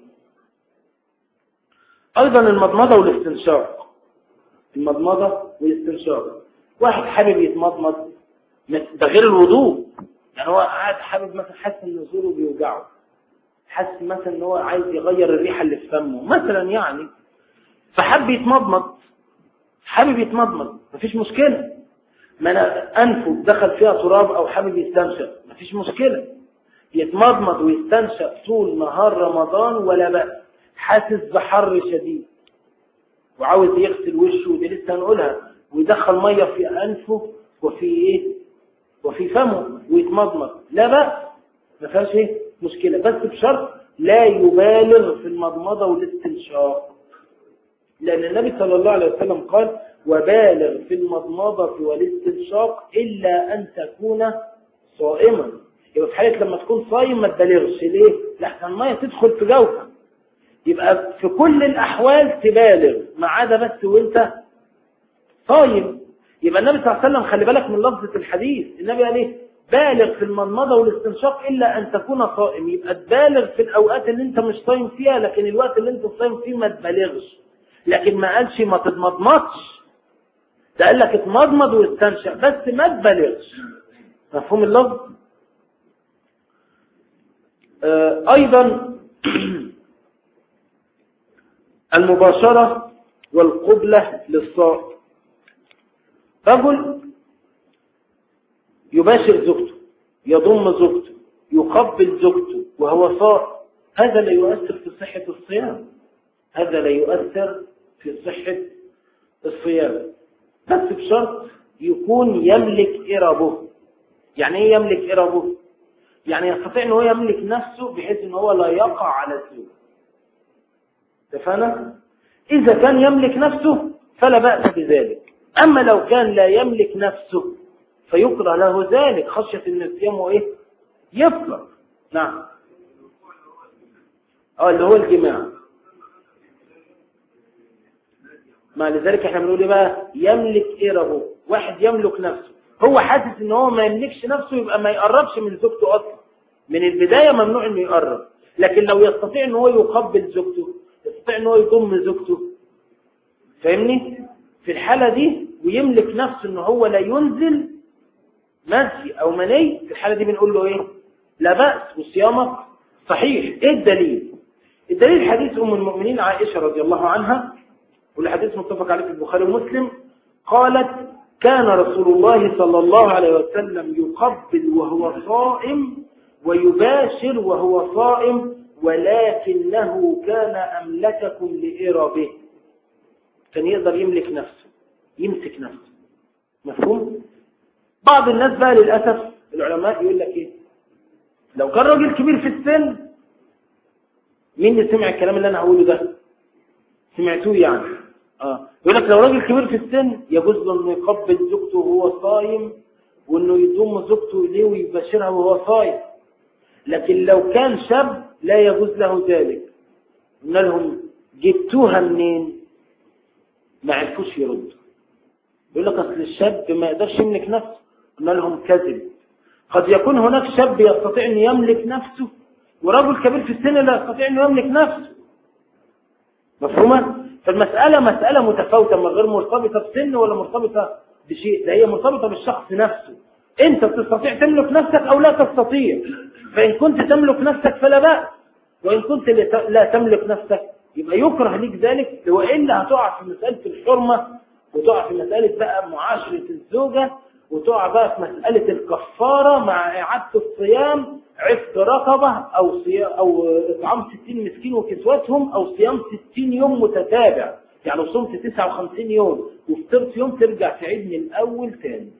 ايضا المضمضة والاستنشاق المضمضة والاستنشاق واحد حابب يتمضمض ده غير الوضوء يعني هو قاعد حابب مثلا حاسس ان زوره بيوجعه حاسس مثلا ان هو عايز يغير الريحه اللي في فمه مثلا يعني فحب يتمضمض حابب يتمضمض مفيش مشكلة ما أنا أنفه دخل فيها تراب أو حابب يستنشق مفيش مشكلة يتمضمض ويستنشق طول نهار رمضان ولا بأس حاسس بحر شديد وعاوز يغسل وشه ودي لسه هنقولها ويدخل مية في أنفه وفي إيه وفي فمه ويتمضمض لا بأس ما فيهاش إيه مشكلة بس بشرط لا يبالغ في المضمضة والاستنشاق لأن النبي صلى الله عليه وسلم قال وبالغ في المضمضة والاستنشاق إلا أن تكون صائما يبقى في حالة لما تكون صايم ما تبالغش ليه؟ لحسن المية تدخل في جوفك يبقى في كل الأحوال تبالغ ما عدا بس وانت صايم يبقى النبي صلى الله عليه وسلم خلي بالك من لفظة الحديث النبي قال ايه بالغ في المضمضة والاستنشاق إلا أن تكون صائم يبقى تبالغ في الأوقات اللي انت مش صايم فيها لكن الوقت اللي انت صايم فيه ما تبالغش لكن ما قالش ما تتمضمضش ده قال لك اتمضمض واستنشق بس ما تبالغش مفهوم اللفظ آه ايضا المباشرة والقبلة للصائم رجل يباشر زوجته يضم زوجته يقبل زوجته وهو صائم هذا لا يؤثر في صحة الصيام هذا لا يؤثر في صحة الصيام بس بشرط يكون يملك إربه يعني ايه يملك إربه يعني يستطيع ان هو يملك نفسه بحيث ان هو لا يقع على الزوج اتفقنا اذا كان يملك نفسه فلا بأس بذلك اما لو كان لا يملك نفسه فيكره له ذلك خشية ان صيامه ايه يفطر نعم اه اللي هو الجماع ما لذلك احنا بنقول ايه بقى يملك إربه واحد يملك نفسه هو حاسس ان هو ما يملكش نفسه يبقى ما يقربش من زوجته اصلا من البداية ممنوع انه يقرب لكن لو يستطيع ان هو يقبل زوجته يستطيع ان هو يضم زوجته فاهمني في الحالة دي ويملك نفسه ان هو لا ينزل مزي او مني في الحالة دي بنقول له ايه لا بأس وصيامك صحيح ايه الدليل الدليل حديث ام المؤمنين عائشة رضي الله عنها والحديث متفق عليه في البخاري ومسلم قالت كان رسول الله صلى الله عليه وسلم يقبل وهو صائم ويباشر وهو صائم ولكنه كان أملككم لإربه كان يقدر يملك نفسه يمسك نفسه مفهوم؟ بعض الناس بقى للأسف العلماء يقول لك إيه لو كان راجل كبير في السن مين اللي سمع الكلام اللي أنا هقوله ده سمعتوه يعني آه. يقول لك لو راجل كبير في السن يجوز له انه يقبل زوجته وهو صايم وانه يضم زوجته اليه ويباشرها وهو صايم لكن لو كان شاب لا يجوز له ذلك قلنا لهم جبتوها منين ما عرفوش يردوا يقول لك اصل الشاب ما يقدرش يملك نفسه قلنا لهم كذب قد يكون هناك شاب يستطيع ان يملك نفسه ورجل كبير في السن لا يستطيع ان يملك نفسه مفهومه فالمسألة مسألة متفاوتة من غير مرتبطة بسن ولا مرتبطة بشيء ده هي مرتبطة بالشخص نفسه انت تستطيع تملك نفسك او لا تستطيع فان كنت تملك نفسك فلا بأس وان كنت لا تملك نفسك يبقى يكره ليك ذلك وإلا هتقع في مسألة الحرمة وتقع في مسألة بقى معاشرة الزوجة وتقع بقى في مسألة الكفارة مع إعادة الصيام عفت رقبة أو, صيام أو إطعام 60 مسكين وكسوتهم أو صيام 60 يوم متتابع يعني لو صمت 59 يوم وفطرت يوم ترجع تعيد من الأول تاني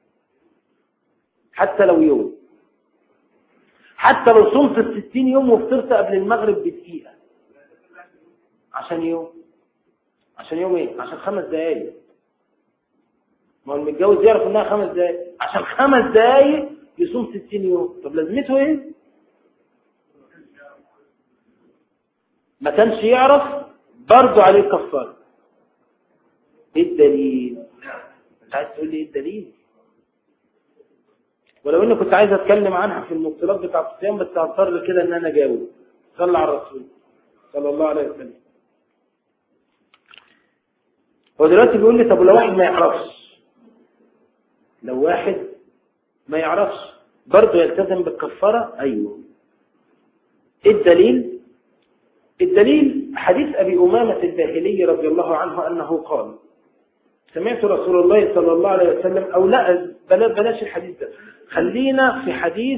حتى لو يوم حتى لو صمت ال 60 يوم وفطرت قبل المغرب بدقيقة عشان يوم عشان يوم ايه عشان خمس دقايق ما هو المتجوز يعرف انها خمس دقايق عشان خمس دقايق يصوم 60 يوم طب لازمته ايه ما كانش يعرف برضه عليه الكفاره ايه الدليل انت عايز تقول لي ايه الدليل ولو اني كنت عايز اتكلم عنها في المبطلات بتاعه الصيام بس هضطر كده ان انا اجاوب صلى على الرسول صلى الله عليه وسلم هو دلوقتي بيقول لي طب لو واحد ما يعرفش لو واحد ما يعرفش برضه يلتزم بالكفارة أيوه إيه الدليل الدليل حديث أبي أمامة الباهلي رضي الله عنه أنه قال سمعت رسول الله صلى الله عليه وسلم أو لا بلاش الحديث ده خلينا في حديث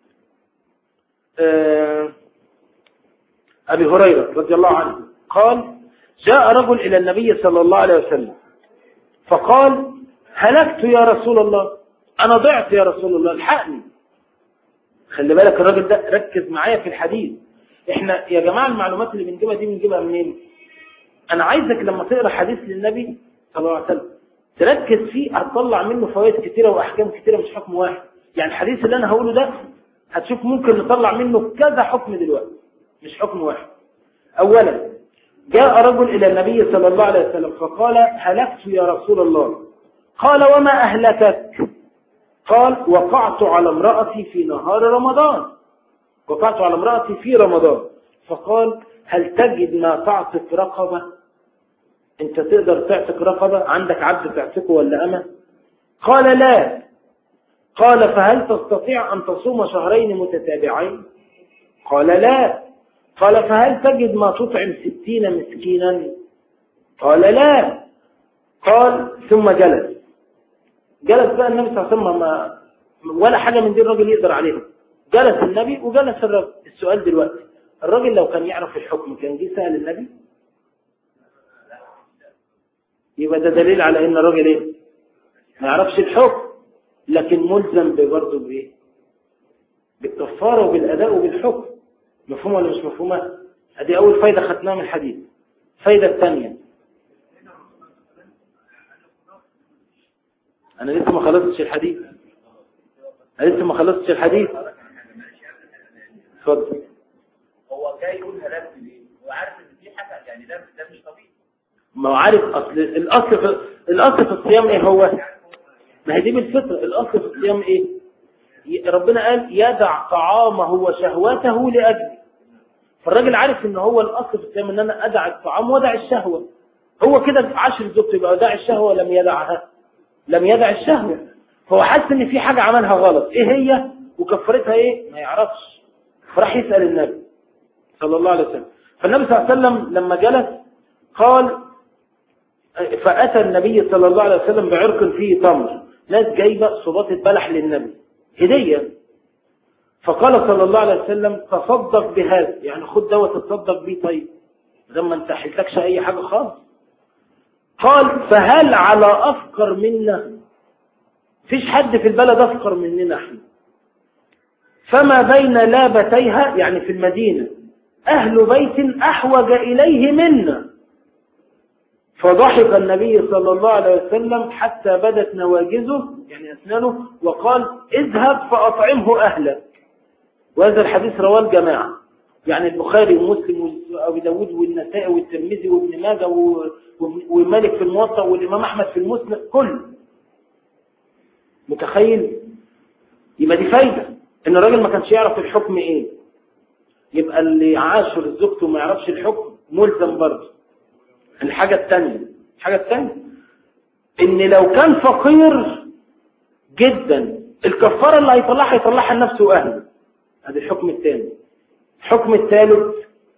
أبي هريرة رضي الله عنه قال جاء رجل إلى النبي صلى الله عليه وسلم فقال هلكت يا رسول الله أنا ضعت يا رسول الله الحقني خلي بالك الراجل ده ركز معايا في الحديث احنا يا جماعة المعلومات اللي بنجيبها دي بنجيبها منين انا عايزك لما تقرا حديث للنبي صلى الله عليه وسلم تركز فيه هتطلع منه فوائد كتيرة واحكام كتيرة مش حكم واحد يعني الحديث اللي انا هقوله ده هتشوف ممكن نطلع منه كذا حكم دلوقتي مش حكم واحد اولا جاء رجل الى النبي صلى الله عليه وسلم فقال هلكت يا رسول الله قال وما اهلكك قال وقعت على امرأتي في نهار رمضان وقعت على امرأتي في رمضان فقال هل تجد ما تعتق رقبة انت تقدر تعتق رقبة عندك عبد تعتقه ولا أمة قال لا قال فهل تستطيع أن تصوم شهرين متتابعين قال لا قال فهل تجد ما تطعم ستين مسكينا قال لا قال ثم جلس جلس بقى النبي صلى الله عليه وسلم ما ولا حاجة من دي الراجل يقدر عليها جلس النبي وجلس الراجل السؤال دلوقتي الراجل لو كان يعرف الحكم كان جه سأل النبي يبقى ده دليل على ان الراجل ايه ما يعرفش الحكم لكن ملزم برضه بايه بالكفاره وبالاداء وبالحكم مفهومه ولا مش مفهومه ادي اول فايده خدناها من الحديث الفايده الثانيه انا لسه ما خلصتش الحديث انا لسه ما خلصتش الحديث اتفضل هو جاي يقول هلكت ليه؟ هو عارف ان في حاجه يعني ده ده مش طبيعي ما هو عارف اصل الاصل في الاصل في الصيام ايه هو ما هي دي بالفطرة الأصل في الصيام إيه ي- ربنا قال يدع طعامه وشهوته لأجله فالراجل عارف ان هو الأصل في الصيام ان أنا أدع الطعام وأدع الشهوة هو كده عاشر زوجته يبقى دع الشهوة لم يدعها لم يدع الشهوة فهو حس ان في حاجة عملها غلط ايه هي وكفرتها ايه ما يعرفش فراح يسأل النبي صلى الله عليه وسلم فالنبي صلى الله عليه وسلم لما جلس قال فأتى النبي صلى الله عليه وسلم بعرق فيه تمر ناس جايبة صباط بلح للنبي هدية فقال صلى الله عليه وسلم تصدق بهذا يعني خد دوت تتصدق بيه طيب لما انت حلتكش اي حاجة خالص قال فهل على افقر منا فيش حد في البلد افقر مننا احنا فما بين لابتيها يعني في المدينة اهل بيت احوج اليه منا فضحك النبي صلى الله عليه وسلم حتى بدت نواجزه يعني أسنانه وقال اذهب فأطعمه أهلك وهذا الحديث رواه الجماعة يعني البخاري ومسلم وأبي داود والنسائي والترمذي وابن ماجه و- ومالك في الموطأ والإمام أحمد في المسند كل متخيل يبقى دي فايدة إن الراجل ما كانش يعرف الحكم إيه يبقى اللي عاشر زوجته ما يعرفش الحكم ملزم برضه الحاجة الثانية الحاجة الثانية ان لو كان فقير جدا الكفارة اللي هيطلعها يطلعها لنفسه واهله هذا الحكم الثاني الحكم الثالث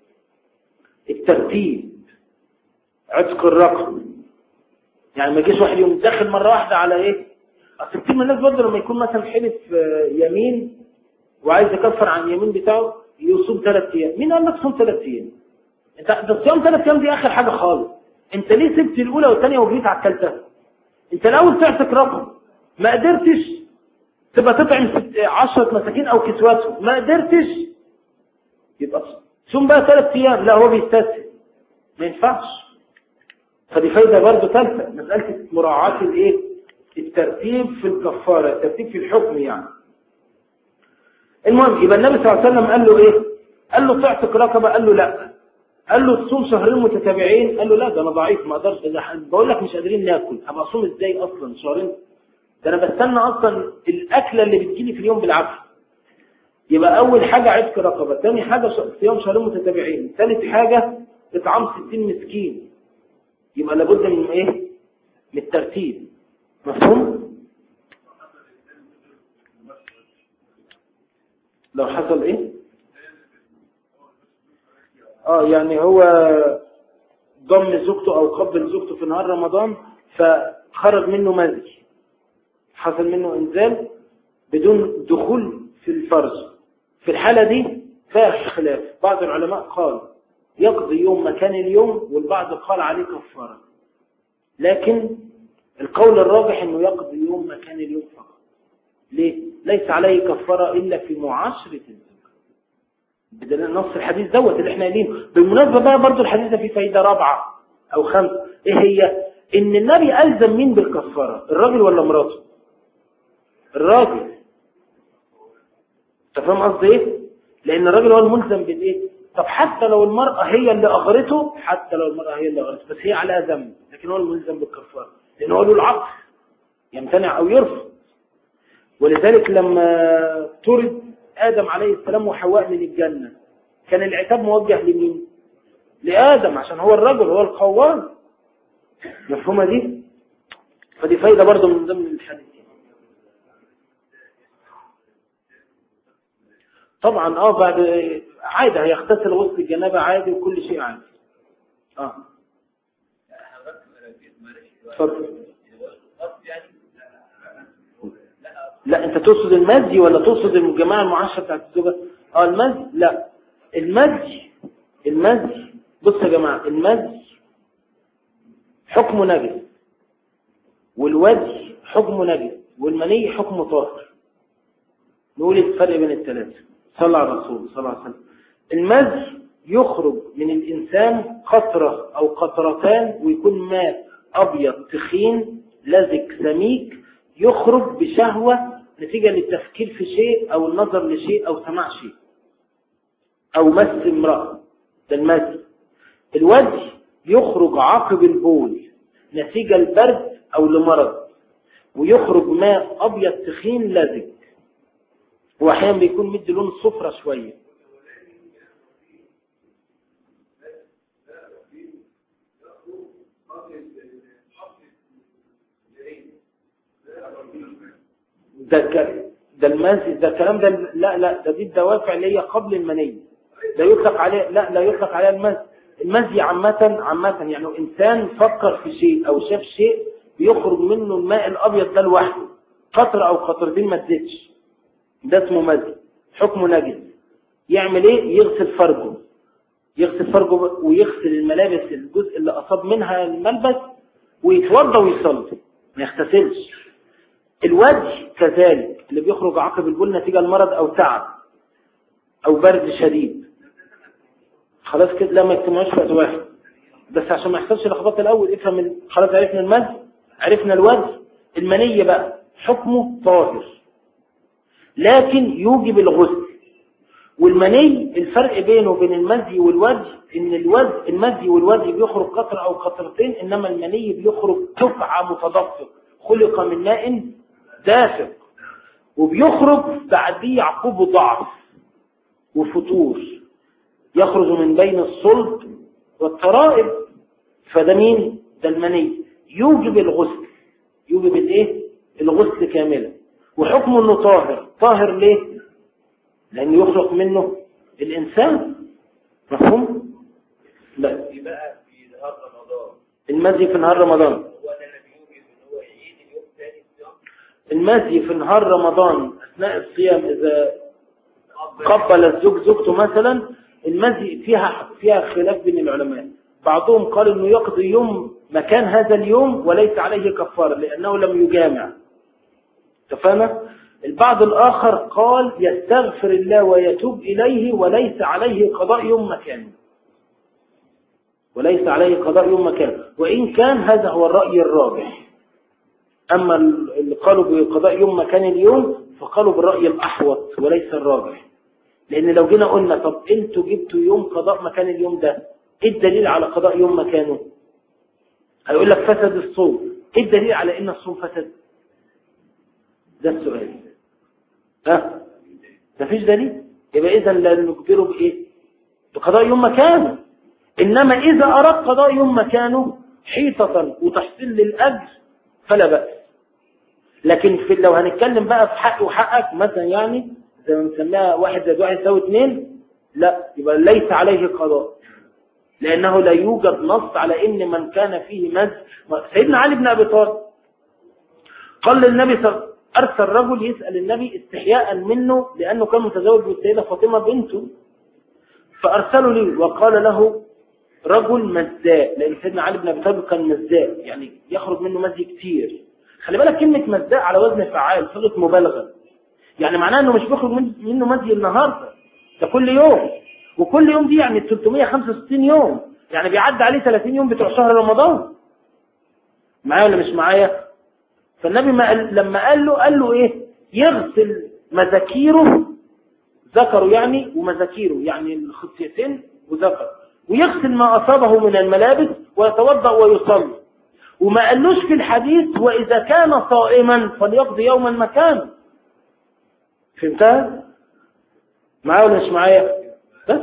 الترتيب عتق الرقم يعني ما يجيش واحد يوم داخل مرة واحدة على ايه اصل كتير من الناس برضه لما يكون مثلا حلف آه، يمين وعايز يكفر عن اليمين بتاعه يصوم ثلاث ايام مين قال لك صوم ثلاث ايام انت ده الصيام ثلاث ايام دي اخر حاجه خالص انت ليه سبت الاولى والثانيه وجيت على الثالثه انت الاول تعتق رقم ما قدرتش تبقى تطعم ست- عشرة مساكين او كسواتهم ما قدرتش يبقى صوم بقى ثلاث ايام لا هو بيستسهل ما ينفعش فدي فايده برضه ثالثه مساله مراعاه الايه الترتيب في الكفاره الترتيب في الحكم يعني المهم يبقى النبي صلى الله عليه وسلم قال له ايه قال له تعتق رقبه قال له لا قال له تصوم شهرين متتابعين قال له لا ده انا ضعيف ما اقدرش ده ح- بقول لك مش قادرين ناكل هبقى اصوم ازاي اصلا شهرين ده انا بستنى اصلا الاكله اللي بتجيلي في اليوم بالعافيه يبقى اول حاجه عتق رقبه ثاني حاجه ش- صيام شهرين متتابعين ثالث حاجه اطعام 60 مسكين يبقى لابد من ايه من الترتيب مفهوم لو حصل ايه اه يعني هو ضم زوجته او قبل زوجته في نهار رمضان فخرج منه مزج حصل منه انزال بدون دخول في الفرج في الحالة دي فيها خلاف بعض العلماء قال يقضي يوم مكان اليوم والبعض قال عليه كفارة لكن القول الراجح انه يقضي يوم مكان اليوم فقط ليه؟ ليس عليه كفارة الا في معاشرة الزوج بدل نص الحديث دوت اللي احنا قايلينه بالمناسبة بقى برضو الحديث ده فيه فايدة رابعة او خمسة ايه هي ان النبي ألزم مين بالكفارة الراجل ولا مراته الراجل انت فاهم قصدي ايه لان الراجل هو الملزم بالايه طب حتى لو المرأة هي اللي اغرته حتى لو المرأة هي اللي اغرته بس هي عليها ذنب لكن هو الملزم بالكفارة لان هو له العقل يمتنع او يرفض ولذلك لما طرد آدم عليه السلام وحواء من الجنة كان العتاب موجه لمين لآدم عشان هو الرجل هو القوام مفهومة دي فدي فايدة برضو من ضمن الحديث طبعا اه بعد عادي هيغتسل غسل الجنابة عادي وكل شيء عادي اه اتفضل لا انت تقصد المزي ولا تقصد الجماعة المعاشرة بتاعت الزوجة اه المزي لا المزي المزي بص يا جماعة المزي حكم نجس والوجه حكم نجس والمني حكم طاهر نقول الفرق بين الثلاثة صلى على الرسول صلى الله عليه وسلم المزي يخرج من الإنسان قطرة أو قطرتان ويكون ماء أبيض تخين لزج سميك يخرج بشهوة نتيجة للتفكير في شيء أو النظر لشيء أو سماع شيء أو مس امرأة ده المزي الوجه يخرج عقب البول نتيجة البرد أو لمرض ويخرج ماء ابيض تخين لزج واحيانا بيكون مدي لون الصفرة شوية ده ك... ده المازي ده الكلام ده لا لا ده دي الدوافع اللي هي قبل المني لا يطلق عليه لا لا يطلق عليها المزي المزي عامة عامة يعني إنسان فكر في شيء أو شاف شيء بيخرج منه الماء الأبيض ده لوحده قطرة أو قطرتين ما تزيدش ده اسمه مزي حكمه نجس يعمل ايه يغسل فرجه يغسل فرجه ويغسل الملابس الجزء اللي أصاب منها الملبس ويتوضى ويصلي ما يغتسلش الوجه كذلك اللي بيخرج عقب البول نتيجة المرض أو تعب أو برد شديد خلاص كده لا ما يجتمعوش في وقت واحد بس عشان ما يحصلش لخبطه الأول افهم ال- خلاص عرفنا المد عرفنا الوجه المنية بقى حكمه طاهر لكن يوجب الغسل والمني الفرق بينه وبين المزي والوجه ان الوجه المزي والوجه بيخرج قطرة او قطرتين انما المني بيخرج دفعة متدفق خلق من ماء دافق وبيخرج بعديه يعقوب ضعف وفتور يخرج من بين الصلب والترائب فده مين ده المني يوجب الغسل يوجب الايه الغسل كاملا وحكمه انه طاهر طاهر ليه لأن يخلق منه الإنسان مفهوم؟ لا يبقى في نهار رمضان المزي في نهار رمضان هو ده اللي بيوجب ان هو يعيد اليوم تاني الصيام المزي في نهار رمضان أثناء الصيام إذا قبل الزوج زوجته مثلا المزي فيها فيها خلاف بين العلماء بعضهم قال انه يقضي يوم مكان هذا اليوم وليس عليه كفاره لانه لم يجامع اتفقنا البعض الاخر قال يستغفر الله ويتوب اليه وليس عليه قضاء يوم مكانه وليس عليه قضاء يوم مكانه وان كان هذا هو الراي الراجح اما اللي قالوا بقضاء يوم مكان اليوم فقالوا بالراي الاحوط وليس الراجح لان لو جينا قلنا طب انتوا جبتوا يوم قضاء مكان اليوم ده ايه الدليل على قضاء يوم مكانه هيقول لك فسد الصوم ايه الدليل على ان الصوم فسد ده السؤال ها مفيش دليل يبقى اذا لا نجبره بايه بقضاء يوم مكانه انما اذا اراد قضاء يوم مكانه حيطة وتحصيل للاجر فلا بأس لكن في لو هنتكلم بقى في حق وحقك مثلا يعني زي ما بنسميها واحد زائد واحد يساوي اثنين لا يبقى ليس عليه قضاء لأنه لا يوجد نص على إن من كان فيه مز سيدنا علي بن أبي طالب قال للنبي صلى الله عليه وسلم أرسل رجل يسأل النبي استحياء منه لأنه كان متزوج بالسيدة فاطمة بنته فأرسلوا لي وقال له رجل مزاء لأن سيدنا علي بن أبي طالب كان مزاء يعني يخرج منه مزي كتير خلي بالك كلمة مزاء على وزن فعال صيغة مبالغة يعني معناه انه مش بيخرج من- منه مزي النهارده ده كل يوم وكل يوم دي يعني 365 يوم يعني بيعدي عليه 30 يوم بتوع شهر رمضان معايا ولا مش معايا فالنبي ما قال لما قال له قال له ايه يغسل مذاكيره ذكره يعني ومذاكيره يعني الخصيتين وذكر ويغسل ما أصابه من الملابس ويتوضأ ويصلي وما قالوش في الحديث وإذا كان صائما فليقضي يوما مكانه فهمتها؟ معايا ولا مش معايا؟ بس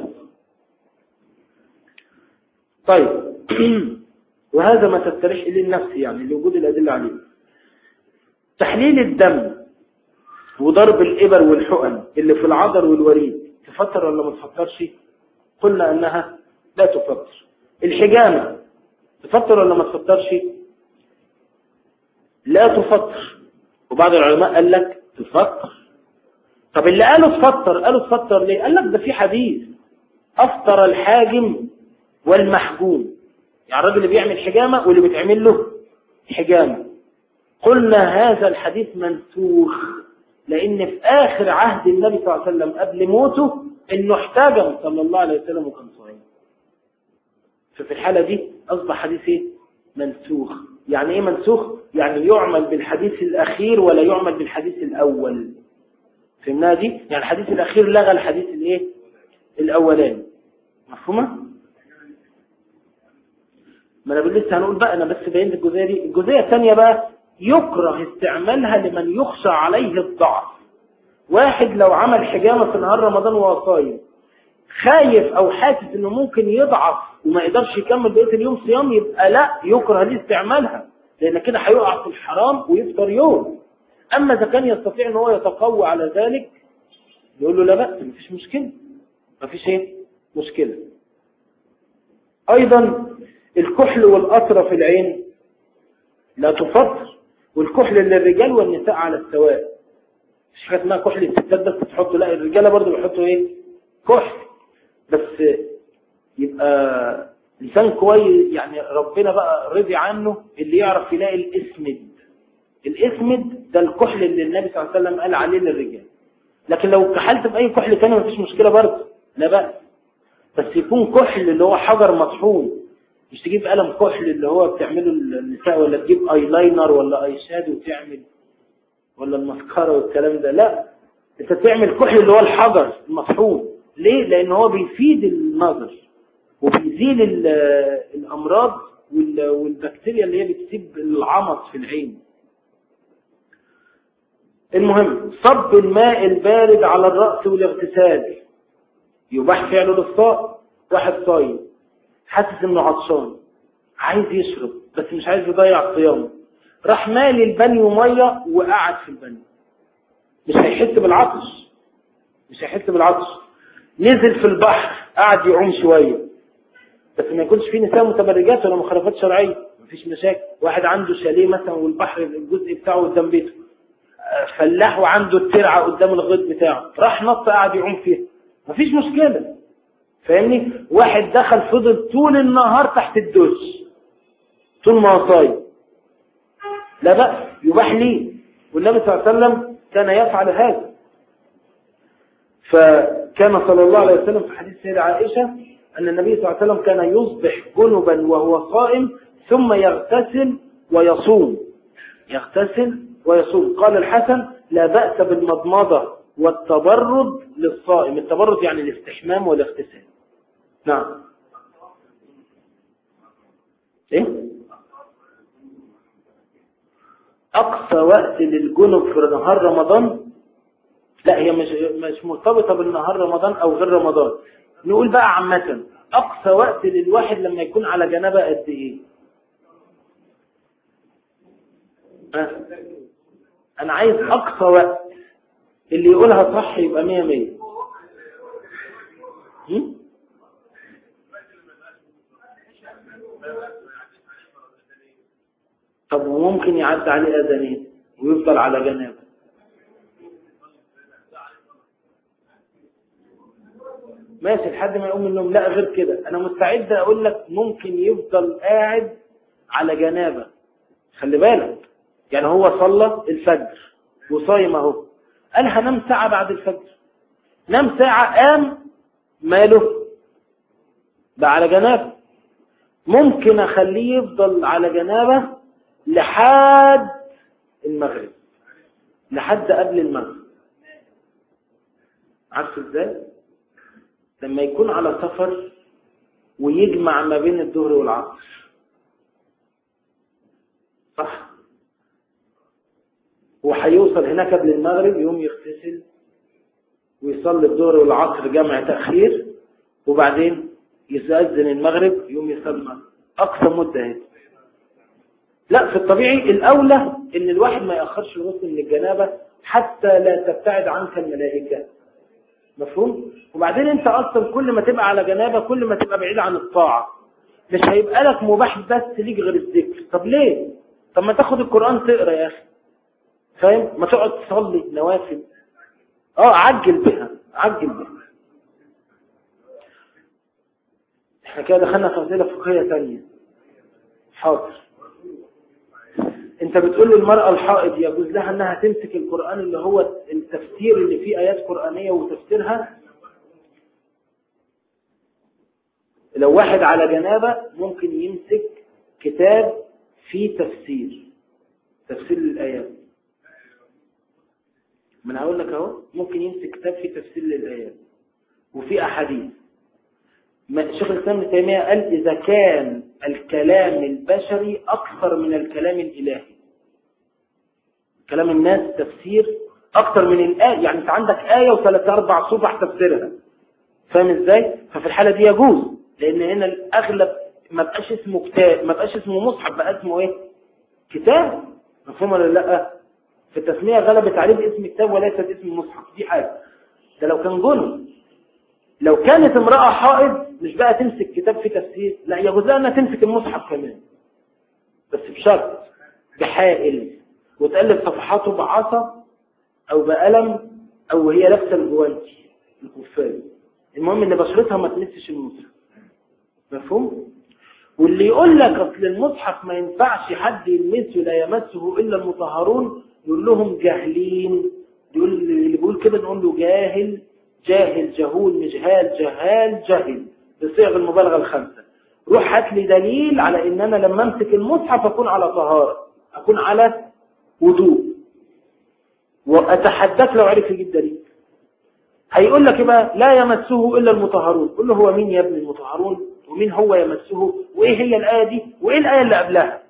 طيب وهذا ما تستريح إليه النفس يعني لوجود الأدلة عليه تحليل الدم وضرب الإبر والحقن اللي في العضل والوريد تفطر ولا ما تفطرش قلنا أنها لا تفطر الحجامة تفطر ولا ما تفطرش لا تفطر وبعض العلماء قال لك تفطر طب اللي قالوا تفطر قالوا تفطر ليه قال لك ده في حديث أفطر الحاجم والمحجوم يعني الراجل اللي بيعمل حجامة واللي بيتعمل له حجامة قلنا هذا الحديث منسوخ لأن في آخر عهد النبي صلى الله عليه وسلم قبل موته إنه احتجم صلى الله عليه وسلم وكان صحيح ففي الحالة دي أصبح حديث إيه؟ منسوخ يعني إيه منسوخ؟ يعني يعمل بالحديث الأخير ولا يعمل بالحديث الأول فهمناها دي؟ يعني الحديث الأخير لغى الحديث الإيه؟ الأولاني مفهومة؟ ما أنا لسه هنقول بقى أنا بس بينت الجزئية دي الجزئية الثانية بقى يكره استعمالها لمن يخشى عليه الضعف واحد لو عمل حجامة في نهار رمضان وهو صايم خايف او حاسس انه ممكن يضعف وما يقدرش يكمل بقيه اليوم صيام يبقى لا يكره ليه استعمالها لان كده هيقع في الحرام ويفطر يوم اما اذا كان يستطيع ان هو يتقوى على ذلك يقول له لا بأس مفيش مشكله مفيش ايه مشكله ايضا الكحل والقطره في العين لا تفطر والكحل للرجال والنساء على السواء مش حاجه اسمها كحل الستات بس تحطه لا الرجاله برضه بيحطوا ايه كحل بس يبقى لسان كويس يعني ربنا بقى رضي عنه اللي يعرف يلاقي الاسمد الاسمد ده الكحل اللي النبي صلى الله عليه وسلم قال عليه للرجال لكن لو كحلت باي كحل تاني مفيش مشكله برضه لا بأس بس يكون كحل اللي هو حجر مطحون مش تجيب قلم كحل اللي هو بتعمله النساء ولا تجيب اي لاينر ولا اي شادو وتعمل ولا المسكره والكلام ده لا انت تعمل كحل اللي هو الحجر المطحون ليه لان هو بيفيد النظر وبيزيل الامراض والبكتيريا اللي هي بتسيب العمص في العين المهم صب الماء البارد على الرأس والاغتسال يباح فعله للصائم واحد صايم حاسس انه عطشان عايز يشرب بس مش عايز يضيع صيامه راح مالي البانيو ميه وقعد في البانيو مش هيحس بالعطش مش هيحس بالعطش نزل في البحر قعد يعوم شويه بس ما يكونش فيه نساء متبرجات ولا مخالفات شرعيه مفيش مشاكل واحد عنده شاليه مثلا والبحر الجزء بتاعه قدام بيته فلاح وعنده الترعه قدام الغيط بتاعه راح نط قعد يعوم فيها مفيش مشكله فاهمني واحد دخل فضل طول النهار تحت الدش طول ما هو صايم لا بأس يباح ليه والنبي صلى الله عليه وسلم كان يفعل هذا فكان صلى الله عليه وسلم في حديث سيدة عائشة أن النبي صلى الله عليه وسلم كان يصبح جنبا وهو صائم ثم يغتسل ويصوم يغتسل ويصوم قال الحسن لا بأس بالمضمضة والتبرد للصائم التبرد يعني الاستحمام والاغتسال نعم ايه اقصى وقت للجنب في نهار رمضان لا هي مش مش مرتبطه بالنهار رمضان او غير رمضان نقول بقى عامه اقصى وقت للواحد لما يكون على جنابه قد ايه أه؟ انا عايز اقصى وقت اللي يقولها صح يبقى مية مية طب وممكن يعدي عليه اذانين ويفضل على جنابه ماشي لحد ما يقوم من النوم لا غير كده انا مستعد اقول لك ممكن يفضل قاعد على جنابه خلي بالك يعني هو صلى الفجر وصايم اهو قال هنام ساعة بعد الفجر نام ساعة قام ماله بقى على جنابه ممكن اخليه يفضل على جنابه لحد المغرب لحد قبل المغرب عارف ازاي لما يكون على سفر ويجمع ما بين الظهر والعصر صح وهيوصل هناك قبل المغرب يوم يغتسل ويصلي الظهر والعصر جمع تأخير وبعدين يستأذن المغرب يوم يصلي المغرب أقصى مدة هي لا في الطبيعي الأولى إن الواحد ما يأخرش الغسل من الجنابة حتى لا تبتعد عنك الملائكة مفهوم؟ وبعدين أنت أصلا كل ما تبقى على جنابة كل ما تبقى بعيد عن الطاعة مش هيبقى لك مباح بس ليك غير الذكر طب ليه؟ طب ما تاخد القرآن تقرأ يا أخي فاهم؟ ما تقعد تصلي نوافل اه عجل بها عجل بها احنا كده دخلنا في أسئلة فقهية تانية حاضر انت بتقول للمرأة الحائض يجوز لها انها تمسك القرآن اللي هو التفسير اللي فيه آيات قرآنية وتفسيرها لو واحد على جنابة ممكن يمسك كتاب فيه تفسير تفسير للآيات ما انا هقول لك اهو ممكن يمسك كتاب فيه تفسير للآيات وفي أحاديث شيخ الإسلام ابن تيمية قال إذا كان الكلام البشري أكثر من الكلام الإلهي كلام الناس تفسير اكتر من الآية يعني انت عندك آية وثلاث اربع صفح تفسيرها فاهم ازاي ففي الحالة دي يجوز لان هنا الاغلب ما بقاش اسمه كتاب ما بقاش اسمه مصحف بقى اسمه ايه كتاب مفهوم ولا لا في التسمية غلبت عليه باسم كتاب وليست اسم مصحف دي حاجة ده لو كان جنب لو كانت امرأة حائض مش بقى تمسك كتاب في تفسير لا يجوز لها انها تمسك المصحف كمان بس بشرط بحائل وتقلب صفحاته بعصا او بقلم او هي لابسه الجوانتي الكفاري المهم ان بشرتها ما تمسش المصحف مفهوم واللي يقول لك اصل المصحف ما ينفعش حد يلمسه لا يمسه الا المطهرون يقول لهم جاهلين يقول اللي بيقول كده نقول له جاهل جاهل جهول مجهال جهال جهل بصيغ المبالغه الخمسه روح هات لي دليل على ان انا لما امسك المصحف اكون على طهاره اكون على وضوء واتحداك لو عرف يجيب دليل هيقول لك بقى لا يمسه الا المطهرون قل له هو مين يا ابن المطهرون ومين هو يمسه وايه هي الايه دي وايه الايه اللي قبلها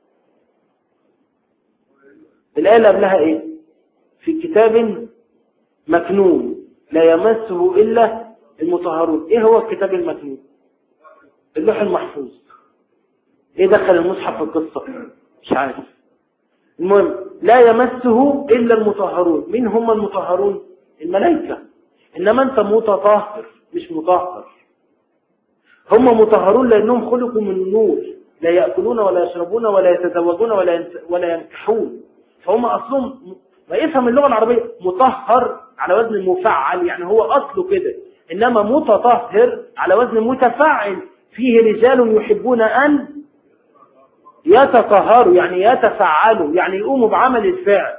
الايه اللي قبلها ايه في كتاب مكنون لا يمسه الا المطهرون ايه هو الكتاب المكنون اللوح المحفوظ ايه دخل المصحف في القصه مش عارف المهم لا يمسه الا المطهرون مين هم المطهرون الملائكه انما انت متطهر مش مطهر هم مطهرون لانهم خلقوا من النور لا ياكلون ولا يشربون ولا يتزوجون ولا ينس... ولا ينكحون فهم اصلهم ما يفهم اللغه العربيه مطهر على وزن مفعل يعني هو اصله كده انما متطهر على وزن متفعل فيه رجال يحبون ان يتطهروا يعني يتفعلوا يعني يقوموا بعمل الفعل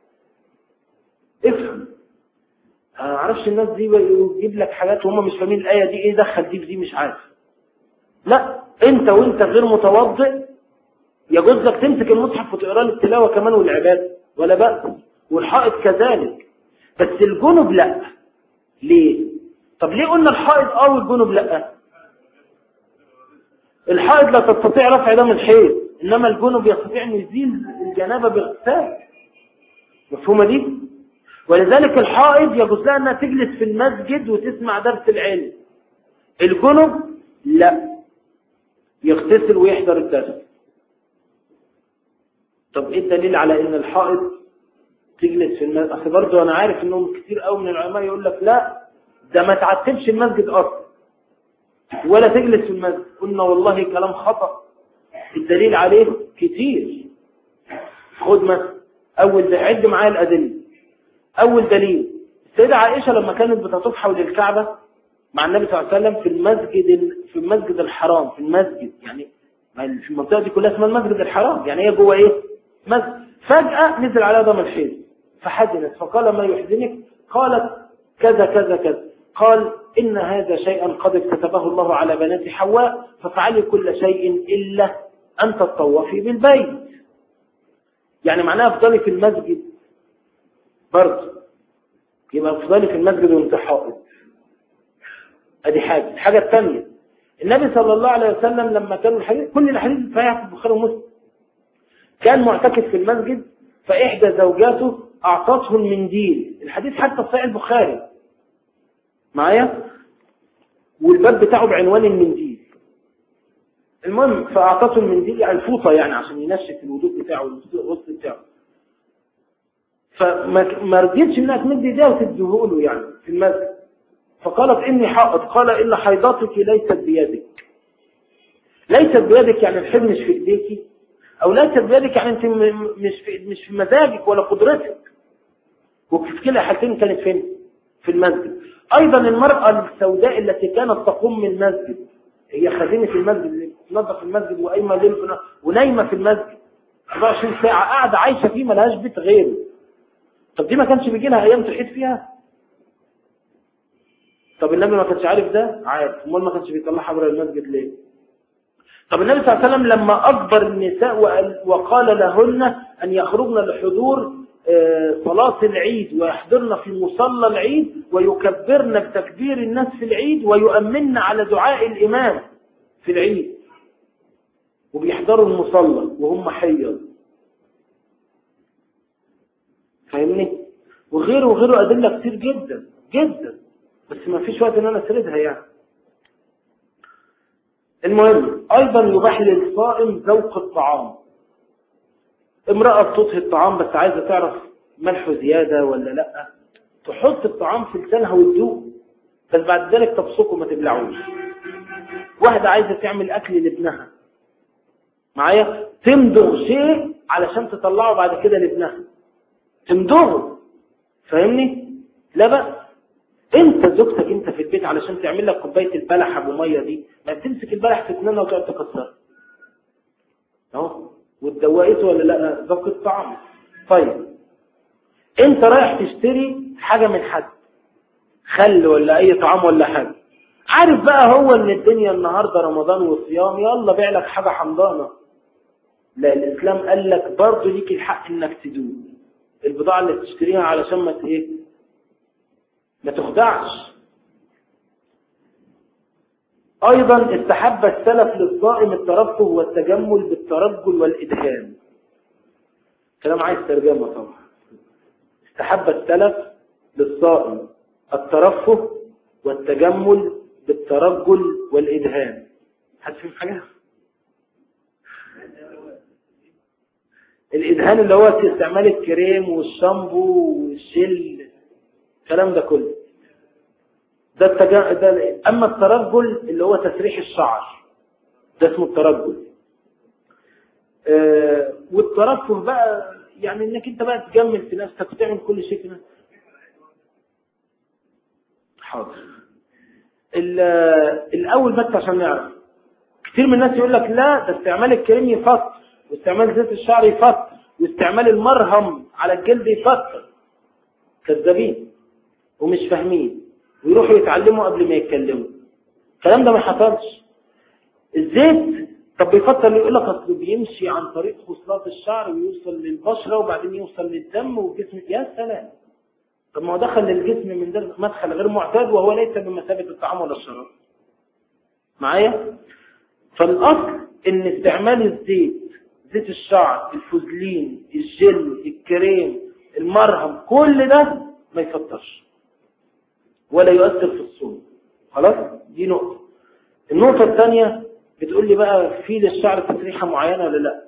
افهم انا معرفش الناس دي يجيب لك حاجات وهم مش فاهمين الايه دي ايه دخل دي في دي مش عارف لا انت وانت غير متوضئ يجوز لك تمسك المصحف وتقرا له التلاوه كمان والعباده ولا بأس والحائط كذلك بس الجنب لا ليه طب ليه قلنا الحائط اه والجنب لا الحائط لا تستطيع رفع دم الحيض انما الجنب يستطيع ان يزيل الجنابه باغتسال مفهومه دي ولذلك الحائض يجوز لها انها تجلس في المسجد وتسمع درس العلم الجنب لا يغتسل ويحضر الدرس طب ايه الدليل على ان الحائض تجلس في المسجد اصل برضه انا عارف انهم كتير قوي من العلماء يقول لك لا ده ما تعتبش المسجد اصلا ولا تجلس في المسجد قلنا والله كلام خطأ الدليل عليه كتير خد مثلا اول عد معايا الادله اول دليل السيدة عائشة لما كانت بتطوف حول الكعبة مع النبي صلى الله عليه وسلم في المسجد في المسجد الحرام في المسجد يعني في المنطقة دي كلها اسمها المسجد الحرام يعني هي جوه ايه مسجد فجأة نزل عليها دم الحيض فحزنت فقال ما يحزنك قالت كذا كذا كذا قال إن هذا شيئا قد كتبه الله على بنات حواء فافعلي كل شيء إلا أن تطوفي بالبيت يعني معناها افضلي في المسجد برضه يبقى افضلي في المسجد وانت حائض ادي حاجة الحاجة الثانية النبي صلى الله عليه وسلم لما كان الحديث كل الحديث صحيح في البخاري ومسلم كان معتكف في المسجد فإحدى زوجاته أعطته المنديل الحديث حتى في صحيح البخاري معايا والباب بتاعه بعنوان المنديل المهم فأعطته المنديل يعني الفوطة يعني عشان ينشف الوضوء بتاعه والغسل بتاعه فما رضيتش انها تمد ايديها وتديه له يعني في المسجد فقالت اني حائض قال ان حيضتك ليست بيدك ليست بيدك يعني الحب مش في ايديك او ليست بيدك يعني انت مش في مش في مزاجك ولا قدرتك وفي كلا الحالتين كانت فين في المسجد ايضا المرأة السوداء التي كانت تقوم من المسجد هي خادمة المسجد اللي تنظف المسجد وقايمة ليل ونايمة في المسجد 24 ساعة قاعدة عايشة فيه ملهاش بيت غيره طب دي ما كانش بيجي لها ايام تحيط فيها طب النبي ما كانش عارف ده عارف امال ما كانش بيطلعها بره المسجد ليه طب النبي صلى الله عليه وسلم لما اجبر النساء وقال لهن ان يخرجن لحضور صلاة العيد ويحضرن في مصلى العيد ويكبرن بتكبير الناس في العيد ويؤمن على دعاء الإمام في العيد وبيحضروا المصلى وهم حيض فاهمني وغيره وغيره أدلة كتير جدا جدا بس ما فيش وقت ان انا اسردها يعني المهم ايضا يباح للصائم ذوق الطعام امرأة بتطهي الطعام بس عايزة تعرف ملحه زيادة ولا لا تحط الطعام في لسانها وتدوق بس بعد ذلك تبصقه ما تبلعوش واحدة عايزة تعمل اكل لابنها معايا تمضغ شيء علشان تطلعه بعد كده لابنها تمضغه فاهمني لا بقى انت زوجتك انت في البيت علشان تعمل لك كوبايه البلح ابو ميه دي ما تمسك البلح في اسنانها وتقعد تكسرها اهو وتدوقته ولا لا ذوق الطعم طيب انت رايح تشتري حاجه من حد خل ولا اي طعام ولا حاجه عارف بقى هو ان الدنيا النهارده رمضان والصيام يلا بيع لك حاجه حمضانه لا الاسلام قال لك برضه ليك الحق انك تدوق البضاعه اللي تشتريها علشان ما ايه ما تخدعش ايضا استحب السلف للصائم الترفه والتجمل بالترجل والادهان كلام عايز ترجمه طبعا استحب السلف للصائم الترفه والتجمل بالترجل والادهان حد فهم حاجه الادهان اللي هو استعمال الكريم والشامبو والجل الكلام ده كله ده, التجا... ده اما الترجل اللي هو تسريح الشعر ده اسمه الترجل آه والترفه بقى يعني انك انت بقى تجمل في نفسك وتعمل كل شيء في نفسك حاضر الاول بس عشان نعرف كتير من الناس يقول لك لا ده استعمال الكريم يفطر واستعمال زيت الشعر يفطر واستعمال المرهم على الجلد يفطر كذابين ومش فاهمين ويروحوا يتعلموا قبل ما يتكلموا الكلام ده ما حصلش الزيت طب بيفضل يقول لك اصل بيمشي عن طريق خصلات الشعر ويوصل للبشره وبعدين يوصل للدم والجسم يا سلام طب ما هو دخل للجسم من ده مدخل غير معتاد وهو ليس بمثابه الطعام ولا الشراب معايا فالاصل ان استعمال الزيت زيت الشعر الفوزلين الجل الكريم المرهم كل ده ما يفطرش ولا يؤثر في الصوم خلاص دي نقطة النقطة الثانية بتقول لي بقى في للشعر تسريحة معينة ولا لا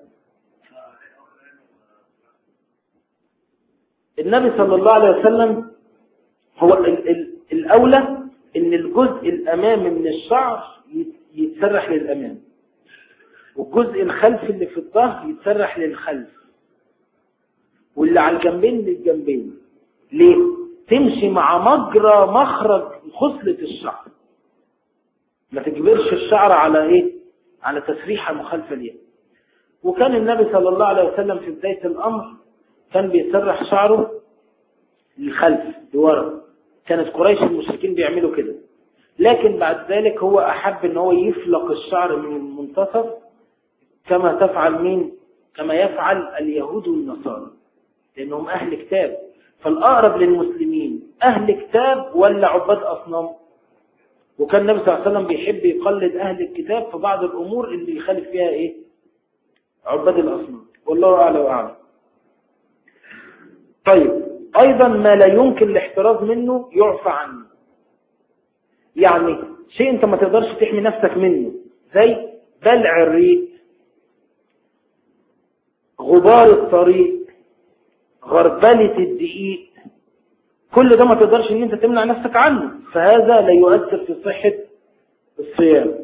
النبي صلى الله عليه وسلم هو ال ال الأولى ان الجزء الأمامي من الشعر يتسرح للأمام والجزء الخلفي اللي في الظهر يتسرح للخلف واللي على الجنبين للجنبين ليه تمشي مع مجرى مخرج خصلة الشعر ما تجبرش الشعر على ايه على تسريحة مخالفة ليها وكان النبي صلى الله عليه وسلم في بداية الأمر كان بيسرح شعره للخلف لورا كانت قريش المشركين بيعملوا كده لكن بعد ذلك هو أحب ان هو يفلق الشعر من المنتصف كما تفعل مين كما يفعل اليهود والنصارى لأنهم أهل كتاب فالأقرب للمسلمين أهل كتاب ولا عباد أصنام وكان النبي صلى الله عليه وسلم بيحب يقلد أهل الكتاب في بعض الأمور اللي يخالف فيها إيه عباد الأصنام والله أعلى وأعلم طيب أيضا ما لا يمكن الاحتراز منه يعفى عنه يعني شيء أنت ما تقدرش تحمي نفسك منه زي بلع الريق غبار الطريق غربلة الدقيق كل ده ما تقدرش ان انت تمنع نفسك عنه فهذا لا يؤثر في صحة الصيام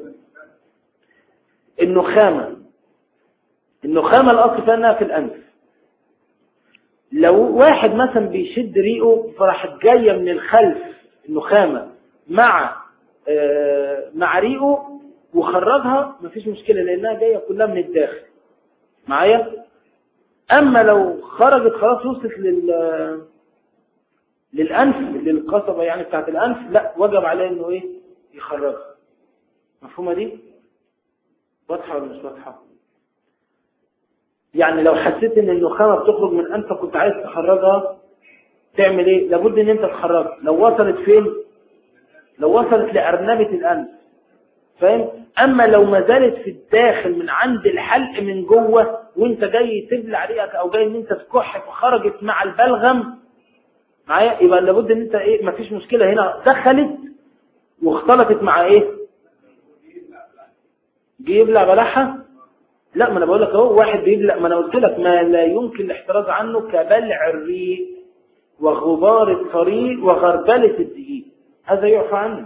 النخامة النخامة الأصل فيها في الأنف لو واحد مثلا بيشد ريقه فراحت جاية من الخلف النخامة مع آه مع ريقه وخرجها مفيش مشكلة لأنها جاية كلها من الداخل معايا أما لو خرجت خلاص وصلت لل للأنف للقصبة يعني بتاعت الأنف لا وجب عليه إنه إيه يخرجها مفهومة دي واضحة ولا مش واضحة يعني لو حسيت إن النخامة بتخرج من أنفك كنت عايز تخرجها تعمل إيه لابد إن أنت تخرجها لو وصلت فين لو وصلت لأرنبة الأنف فاهم اما لو ما زالت في الداخل من عند الحلق من جوه وانت جاي تبلع ريقك او جاي ان انت تكح فخرجت مع البلغم معايا يبقى لابد ان انت ايه مفيش مشكله هنا دخلت واختلطت مع ايه جه يبلع بلعها لا ما انا بقول لك اهو واحد بيبلع ما انا قلت لك ما لا يمكن الاحتراز عنه كبلع الريق وغبار الطريق وغربله الدقيق هذا يعفى عنه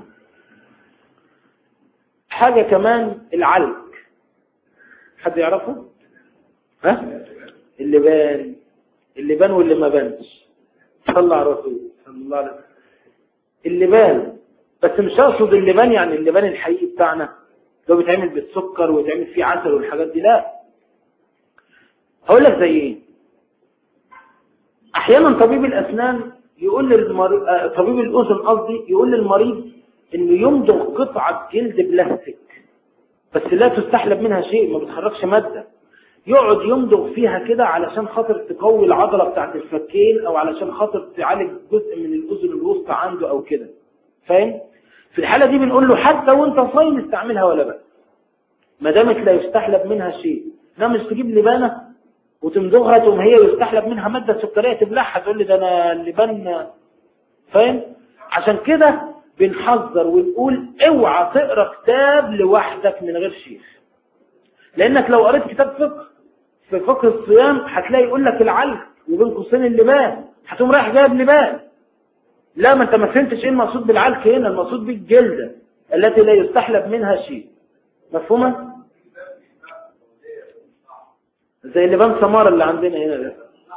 حاجة كمان العلق حد يعرفه ها اللي بان اللي بان واللي ما بانش صلى على الرسول صلى الله عليه وسلم اللي بان بس مش اقصد اللي بان يعني اللي بان الحقيقي بتاعنا لو بيتعمل بالسكر ويتعمل فيه عسل والحاجات دي لا هقول لك زي ايه احيانا طبيب الاسنان يقول للمريض آه، طبيب الاذن قصدي يقول للمريض انه يمضغ قطعه جلد بلاستيك بس لا تستحلب منها شيء ما بتخرجش ماده يقعد يمضغ فيها كده علشان خاطر تقوي العضله بتاعت الفكين او علشان خاطر تعالج جزء من الاذن الوسطى عنده او كده فاهم في الحاله دي بنقول له حتى وانت صايم استعملها ولا بأس ما دامت لا يستحلب منها شيء لا مش تجيب لبانه وتمضغها تقوم هي يستحلب منها ماده سكريه تبلعها تقول لي ده انا اللبان فاهم عشان كده بنحذر ونقول اوعى تقرا كتاب لوحدك من غير شيخ لانك لو قريت كتاب فقه في فقه الصيام هتلاقي يقول لك العلق وبين قوسين اللبان هتقوم رايح جايب لبان لا ما انت ما فهمتش ايه المقصود بالعلق هنا المقصود بالجلده التي لا يستحلب منها شيء مفهومه زي اللبان سمار اللي عندنا هنا ده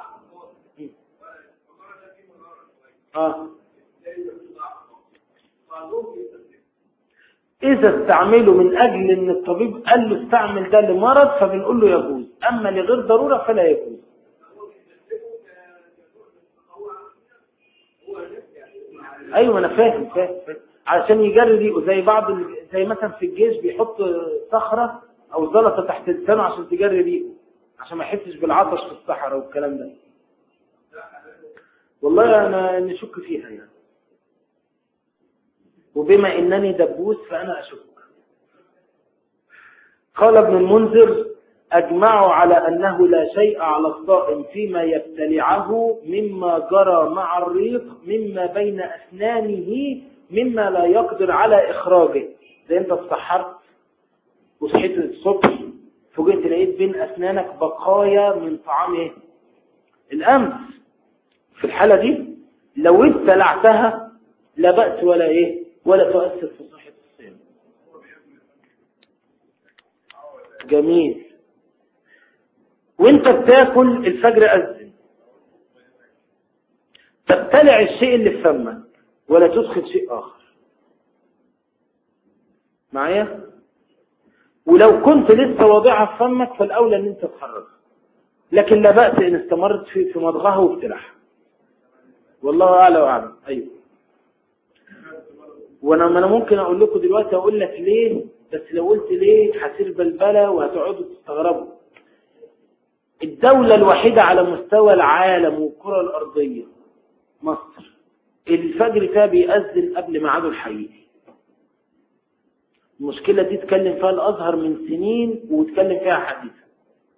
اه إذا استعمله من أجل أن الطبيب قال له استعمل ده لمرض فبنقول له يجوز أما لغير ضرورة فلا يجوز أيوة أنا فاهم فاهم, فاهم. علشان يجري ريقه زي بعض ال- زي مثلا في الجيش بيحط صخرة أو زلطة تحت لسانه عشان تجري ريقه عشان ما يحسش بالعطش في الصحراء والكلام ده والله أنا نشك فيها يعني وبما إنني دبوس فأنا أشك قال ابن المنذر أجمعوا على أنه لا شيء على الصائم فيما يبتلعه مما جرى مع الريق مما بين أسنانه مما لا يقدر على إخراجه زي أنت اتسحرت وصحيت الصبح فوجئت لقيت بين أسنانك بقايا من طعام إيه؟ الأمس في الحالة دي لو ابتلعتها لا بأس ولا إيه ولا تؤثر في صحة الصيام جميل وانت بتاكل الفجر أذن تبتلع الشيء اللي في فمك ولا تدخل شيء آخر معايا ولو كنت لسه واضعها في فمك فالأولى ان انت تخرجها لكن لا بأس ان استمرت في في مضغها وابتلاعها والله أعلى وأعلم أيوه وانا ما انا ممكن اقول لكم دلوقتي اقول لك ليه بس لو قلت ليه هصير بلبله وهتقعدوا تستغربوا الدولة الوحيدة على مستوى العالم والكرة الأرضية مصر الفجر فيها بيأذن قبل ميعاده الحقيقي المشكلة دي اتكلم فيها الأزهر من سنين واتكلم فيها حديثا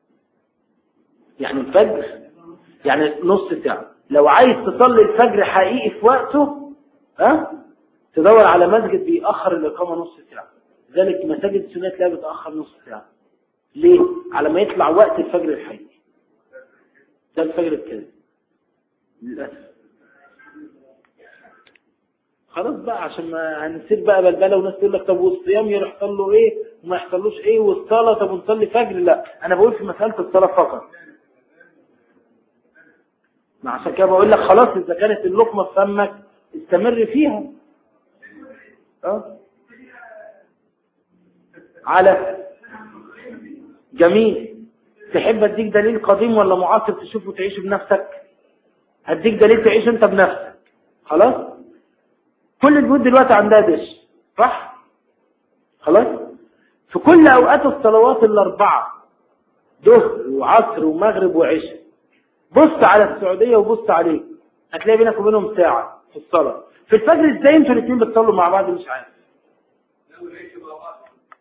يعني الفجر يعني نص ساعة لو عايز تصلي الفجر حقيقي في وقته ها تدور على مسجد بيأخر الإقامة نص ساعة ذلك مساجد السنة تلاقيها بتأخر نص ساعة ليه؟ على ما يطلع وقت الفجر الحقيقي ده الفجر الكاذب للأسف خلاص بقى عشان ما هنسيب بقى بلبله وناس تقول لك طب والصيام يحصل له ايه وما يحصلوش ايه والصلاه طب ونصلي فجر لا انا بقول في مساله الصلاه فقط ما عشان كده بقول لك خلاص اذا كانت اللقمه في فمك استمر فيها اه على جميل تحب اديك دليل قديم ولا معاصر تشوفه وتعيشه بنفسك هديك دليل تعيش انت بنفسك خلاص كل البيوت دلوقتي عندها دش صح خلاص في كل اوقات الصلوات الاربعه ظهر وعصر ومغرب وعشاء بص على السعوديه وبص عليك هتلاقي بينك وبينهم ساعه في الصلاه في الفجر ازاي انتوا الاثنين بتصلوا مع بعض مش عارف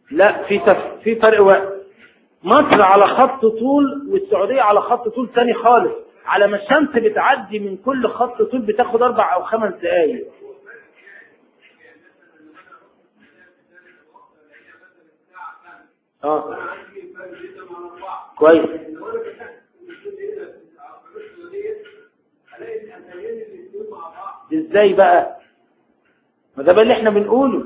لا في تف... في فرق وقت مصر على خط طول والسعودية على خط طول تاني خالص على ما الشمس بتعدي من كل خط طول بتاخد اربع او خمس دقايق اه كويس ازاي بقى ما ده بقى اللي احنا بنقوله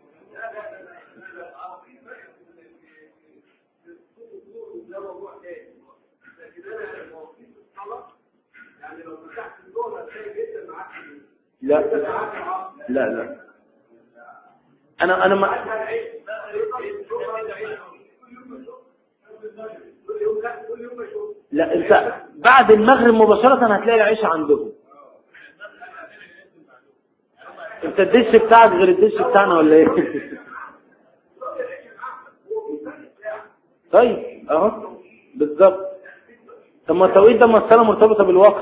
لا لا لا انا انا ما لا انت بعد المغرب مباشرة هتلاقي العيشة عندهم انت الدش بتاعك غير الدش بتاعنا ولا ايه طيب اهو بالظبط طب ما التوقيت ده مسألة مرتبطة بالوقت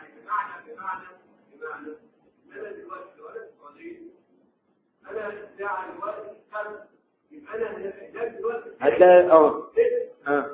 هتلاقي اه اه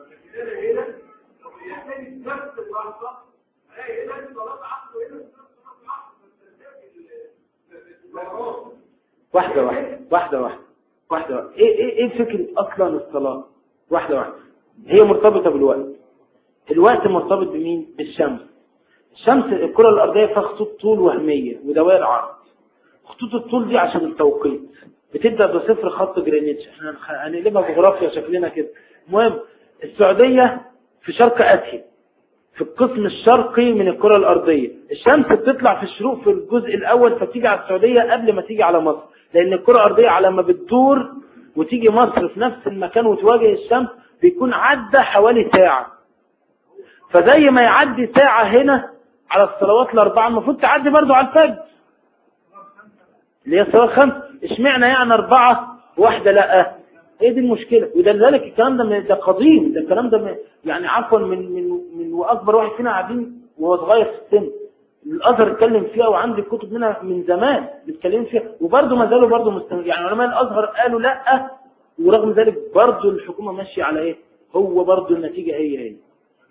واحدة واحدة واحدة واحدة واحدة واحدة ايه ايه ايه فكرة اصلا الصلاة واحدة واحدة هي مرتبطة بالوقت الوقت مرتبط بمين بالشمس الشمس الكرة الارضية فيها خطوط طول وهمية ودوائر عرض خطوط الطول دي عشان التوقيت بتبدأ بصفر خط جرينتش احنا هنقلبها جغرافيا شكلنا كده المهم السعودية في شرق اسيا في القسم الشرقي من الكرة الأرضية الشمس بتطلع في الشروق في الجزء الأول فتيجي على السعودية قبل ما تيجي على مصر لأن الكرة الأرضية على ما بتدور وتيجي مصر في نفس المكان وتواجه الشمس بيكون عدى حوالي ساعة فزي ما يعدي ساعة هنا على الصلوات الأربعة المفروض تعدي برضو على الفجر اللي هي الصلاة الخمس اشمعنى يعني أربعة واحدة لا هي دي المشكلة وده لذلك الكلام ده ده قديم ده الكلام ده يعني عفوا من من من واكبر واحد فينا قاعدين وهو صغير في السن الازهر اتكلم فيها وعندي كتب منها من زمان بيتكلم فيها وبرضه ما زالوا برضه مستمر يعني علماء الازهر قالوا لا ورغم ذلك برضه الحكومه ماشيه على ايه هو برضه النتيجه هي هي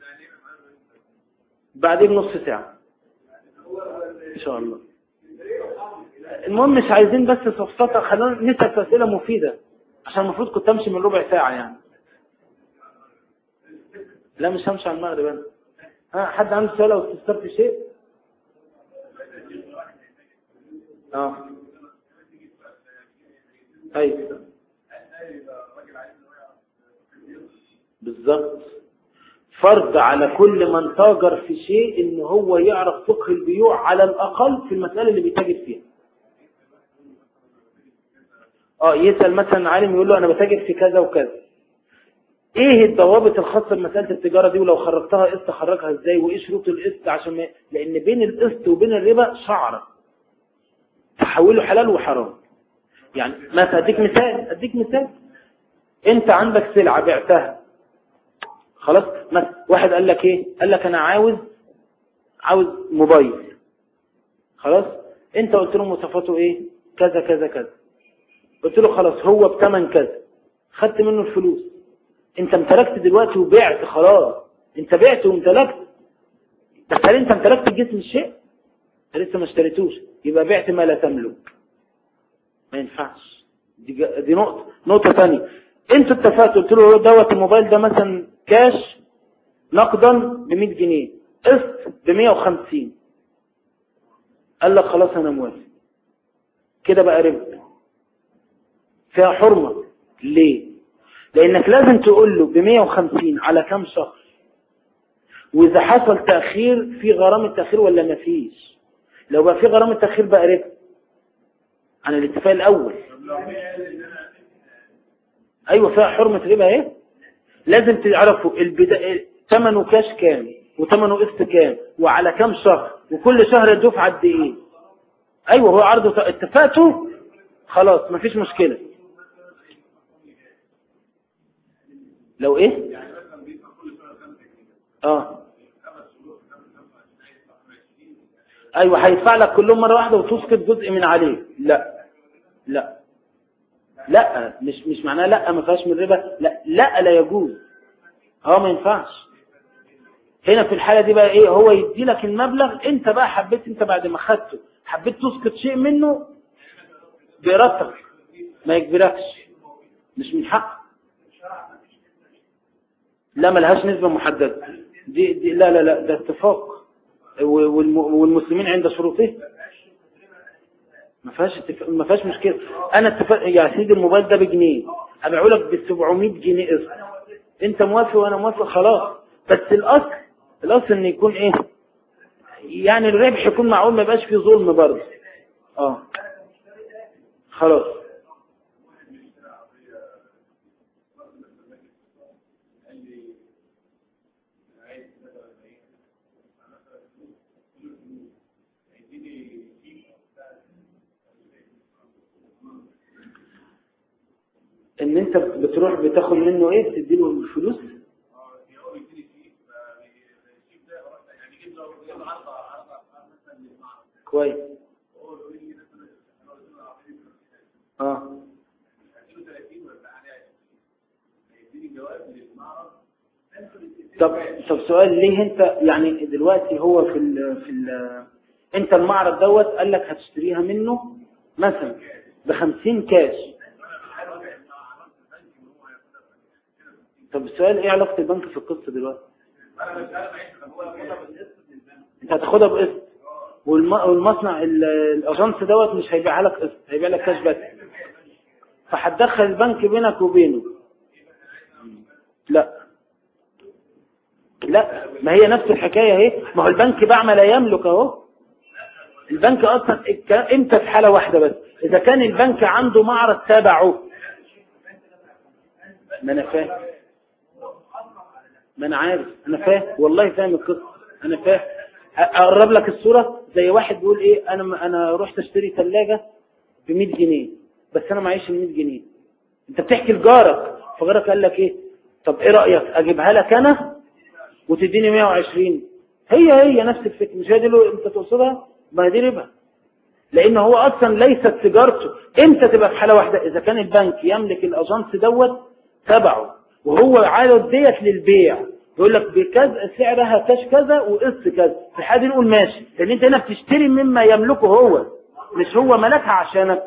بعدين نص ساعه ان شاء الله المهم مش عايزين بس صفصطه خلينا نسال اسئله مفيده عشان المفروض كنت امشي من ربع ساعة يعني لا مش همشي على المغرب انا ها حد عنده سؤال او استفسار في شيء اه ايوه بالظبط فرض على كل من تاجر في شيء ان هو يعرف فقه البيوع على الاقل في المسألة اللي بيتاجر فيها اه يسأل مثلا عالم يقول له انا بتاجر في كذا وكذا ايه الضوابط الخاصة بمسألة التجارة دي ولو خرجتها قسط خرجها ازاي وايه شروط القسط عشان ما لان بين القسط وبين الربا شعرة تحوله حلال وحرام يعني مثلا اديك مثال اديك مثال انت عندك سلعة بعتها خلاص مثلا واحد قال لك ايه قال لك انا عاوز عاوز موبايل خلاص انت قلت له مواصفاته ايه كذا كذا كذا قلت له خلاص هو بتمن كذا خدت منه الفلوس انت امتلكت دلوقتي وبعت خلاص انت بعت وامتلكت بس هل انت امتلكت الجسم الشيء لسه ما اشتريتوش يبقى بعت ما لا تملك ما ينفعش دي, دي نقطة نقطة ثانية انت اتفقت قلت له دوت الموبايل ده مثلا كاش نقدا ب 100 جنيه قسط ب 150 قال لك خلاص انا موافق كده بقى ربح فيها حرمة ليه لانك لازم تقول له ب 150 على كام شهر واذا حصل تأخير في غرامة تأخير ولا ما فيش لو بقى في غرامة تأخير بقى ربح عن الاتفاق الاول ايوه فيها حرمة ربا ايه لازم تعرفوا البدا... ثمنه كاش كام وثمنه قسط كام وعلى كام شهر وكل شهر الدفعه قد ايه ايوه هو عرض اتفقتوا خلاص مفيش مشكلة لو ايه اه ايوه هيدفع لك كلهم مرة واحدة وتسقط جزء من عليه لا لا لا مش مش معناه لا ما فيهاش من ربا لا لا لا يجوز هو ما ينفعش هنا في الحالة دي بقى ايه هو يدي لك المبلغ انت بقى حبيت انت بعد ما خدته حبيت تسقط شيء منه بإرادتك ما يجبركش مش من حق لا ملهاش نسبة محددة دي, دي لا لا لا ده اتفاق والم- والمسلمين عند شروطه ما فيهاش اتفاق ما فيهاش مشكلة انا اتفاق يا سيدي الموبايل ده بجنيه ابيعه لك ب 700 جنيه قسط انت موافق وانا موافق خلاص بس الاصل الاصل ان يكون ايه يعني الربح يكون معقول ما يبقاش فيه ظلم برضه اه خلاص ان انت بتروح بتاخد منه ايه تديله الفلوس كويس اه طب طب سؤال ليه انت يعني دلوقتي هو في ال في ال انت المعرض دوت قال لك هتشتريها منه مثلا ب 50 كاش طب السؤال ايه علاقة البنك في القصة دلوقتي انت هتاخدها بقسط والم- والمصنع ال- الاجانس دوت مش هيبيعها لك قسط هيبيع لك كاش بس فهتدخل البنك بينك وبينه لا لا ما هي نفس الحكاية اهي ما هو البنك باع ما لا يملك اهو البنك اصلا الك- امتى في حالة واحدة بس اذا كان البنك عنده معرض تبعه ما انا فاهم ما انا عارف انا فاهم والله فاهم القصه انا فاهم اقرب لك الصوره زي واحد بيقول ايه انا انا رحت اشتري ثلاجه ب 100 جنيه بس انا معيش ال 100 جنيه انت بتحكي لجارك فجارك قال لك ايه طب ايه رايك اجيبها لك انا وتديني 120 هي هي نفس الفكره مش هي دي اللي انت تقصدها ما هي دي ربا لان هو اصلا ليست تجارته امتى تبقى في حاله واحده اذا كان البنك يملك الاجانس دوت تبعه وهو عارض ديت للبيع يقول لك بكذا سعرها كاش كذا وقسط كذا في الحاله دي نقول ماشي لان انت هنا بتشتري مما يملكه هو مش هو ملكها عشانك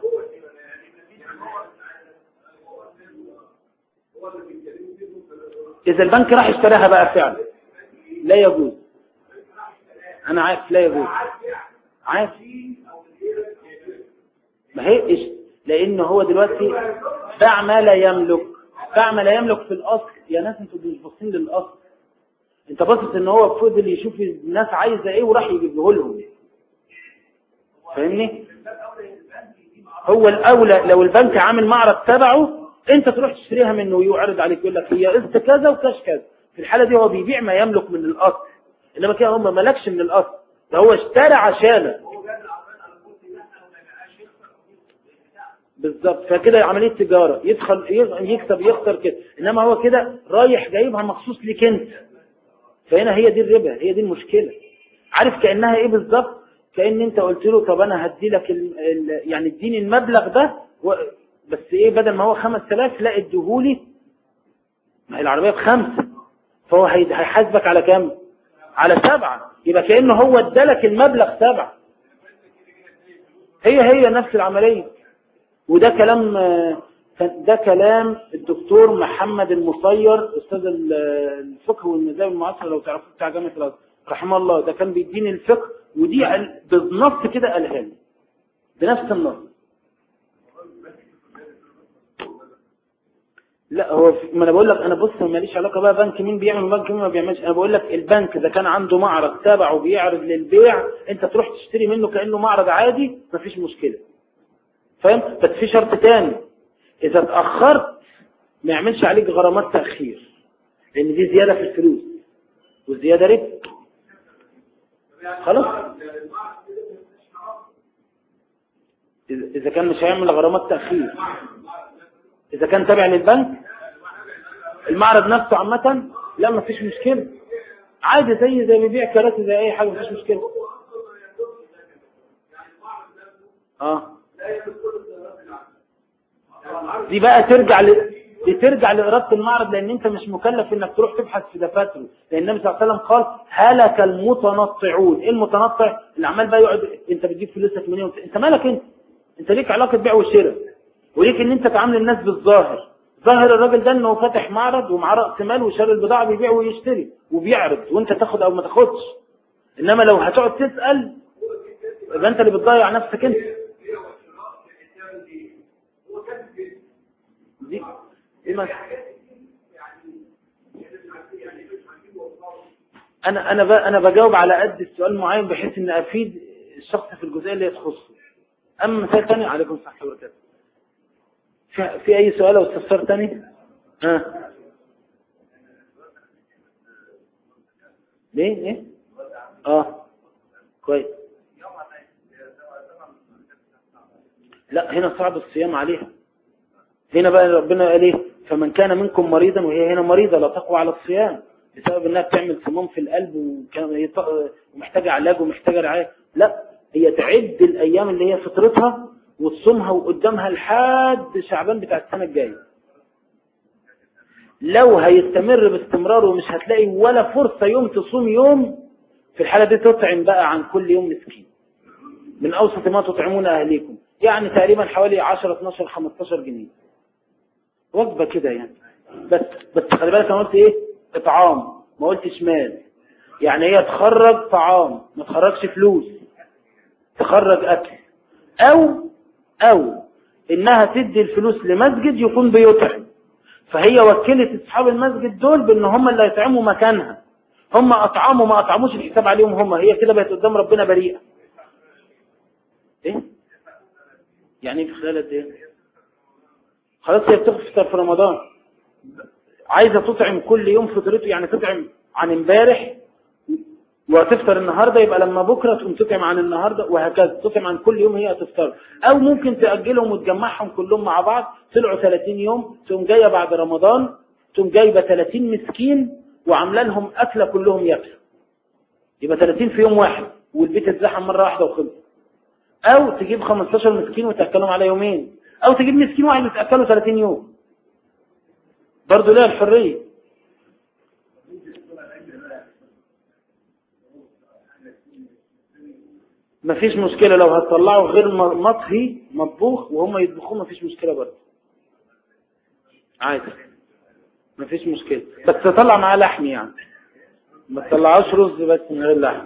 اذا البنك راح اشتراها بقى فعلا لا يجوز انا عارف لا يجوز عارف ما هي إيش لان هو دلوقتي باع ما لا يملك باع ما لا يملك في الاصل يا ناس انتوا مش باصين للاصل انت باصص ان هو فضل يشوف الناس عايزه ايه وراح يجيبه لهم فاهمني هو الاولى لو البنك عامل معرض تبعه انت تروح تشتريها منه ويعرض عليك يقول لك هي قسط كذا وكاش كذا في الحاله دي هو بيبيع ما يملك من الاصل انما كده هم ملكش من الاصل ده هو اشترى عشانك بالظبط فكده عمليه تجاره يدخل يكسب يخسر كده انما هو كده رايح جايبها مخصوص ليك انت فهنا هي دي الربا هي دي المشكله عارف كانها ايه بالظبط كان انت قلت له طب انا هدي لك ال... ال... يعني اديني المبلغ ده و... بس ايه بدل ما هو 5000 لا اديهولي ما هي العربيه بخمسه فهو هي... هيحاسبك على كام على سبعه يبقى كانه هو ادالك المبلغ سبعه هي هي نفس العمليه وده كلام ده كلام الدكتور محمد المصير استاذ الفقه والمذاهب المعاصره لو تعرفوه بتاع جامعه الازهر رحمه الله ده كان بيديني الفقه ودي بالنص كده قالها لي بنفس النص لا هو ما انا بقول لك انا بص ماليش علاقه بقى بنك مين بيعمل وبنك مين ما بيعملش انا بقول لك البنك اذا كان عنده معرض تابعه بيعرض للبيع انت تروح تشتري منه كانه معرض عادي مفيش مشكله فاهم بس في شرط تاني اذا اتاخرت ما يعملش عليك غرامات تاخير لان دي زياده في الفلوس والزياده ربح خلاص اذا كان مش هيعمل غرامات تاخير اذا كان تابع للبنك المعرض نفسه عامه لا ما فيش مشكله عادي زي زي بيبيع كراسي زي اي حاجه ما فيش مشكله اه دي بقى ترجع ل... دي ترجع لإرادة المعرض لأن أنت مش مكلف إنك تروح تبحث في دفاتره لأن النبي صلى الله عليه وسلم قال هلك المتنطعون إيه المتنطع اللي عمال بقى يقعد أنت بتجيب فلوسك منين وبت... أنت مالك أنت أنت ليك علاقة بيع وشراء وليك إن أنت تعامل الناس بالظاهر ظاهر الراجل ده إنه فاتح معرض ومعاه رأس مال وشاري البضاعة بيبيع ويشتري وبيعرض وأنت تاخد أو ما تاخدش إنما لو هتقعد تسأل يبقى أنت اللي بتضيع نفسك أنت دي دي ما انا انا ب... انا بجاوب على قد السؤال معين بحيث ان افيد الشخص في الجزئيه اللي تخصه اما مثال ثاني عليكم السلام وبركاته في... في اي سؤال او استفسار ثاني ها ليه ليه اه كويس لا هنا صعب الصيام عليها هنا بقى ربنا قال ايه فمن كان منكم مريضا وهي هنا مريضة لا تقوى على الصيام بسبب انها بتعمل صمام في القلب وكان ومحتاجة علاج ومحتاجة رعاية لا هي تعد الايام اللي هي فطرتها وتصومها وقدامها لحد شعبان بتاع السنة الجاية لو هيستمر باستمرار ومش هتلاقي ولا فرصة يوم تصوم يوم في الحالة دي تطعم بقى عن كل يوم مسكين من اوسط ما تطعمون اهليكم يعني تقريبا حوالي 10 12 15 جنيه وجبة كده يعني بس بس خلي بالك انا قلت ايه اطعام ما قلتش مال يعني هي تخرج طعام ما تخرجش فلوس تخرج اكل او او انها تدي الفلوس لمسجد يكون بيطعم فهي وكلت اصحاب المسجد دول بان هم اللي هيطعموا مكانها هم اطعموا ما اطعموش الحساب عليهم هم هي كده بقت قدام ربنا بريئه ايه يعني في خلال قد ايه خلاص هي بتفطر في رمضان عايزة تطعم كل يوم فطرته يعني تطعم عن امبارح وتفطر النهاردة يبقى لما بكرة تقوم تطعم عن النهاردة وهكذا تطعم عن كل يوم هي تفطر او ممكن تأجلهم وتجمعهم كلهم مع بعض طلعوا 30 يوم تقوم جاية بعد رمضان تقوم جايبة 30 مسكين وعامله لهم أكلة كلهم ياكلوا يبقى 30 في يوم واحد والبيت اتزحم مرة واحدة وخلص او تجيب 15 مسكين وتأكلهم على يومين او تجيب مسكين واحد وتأكله 30 يوم برضه لها الحرية مفيش مشكلة لو هتطلعوا غير مطهي مطبوخ وهم يطبخوه مفيش مشكلة برضه عادي مفيش مشكلة بس تطلع معاه لحم يعني ما تطلعوش رز بس من غير لحم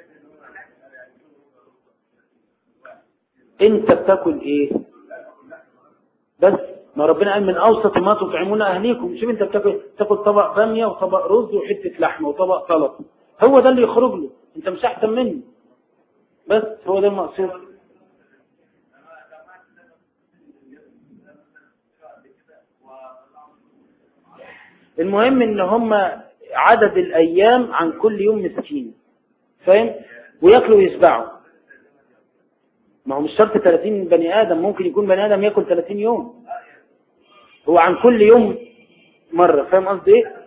انت بتاكل ايه بس ما ربنا قال من اوسط ما تطعمون اهليكم شوف انت بتاكل تاكل طبق باميه وطبق رز وحته لحمه وطبق سلطه هو ده اللي يخرج له انت مش احسن مني بس هو ده المقصود المهم ان هم عدد الايام عن كل يوم مسكين فاهم وياكلوا ويشبعوا ما هو مش شرط 30 بني ادم ممكن يكون بني ادم ياكل 30 يوم هو عن كل يوم مرة فاهم قصدي ايه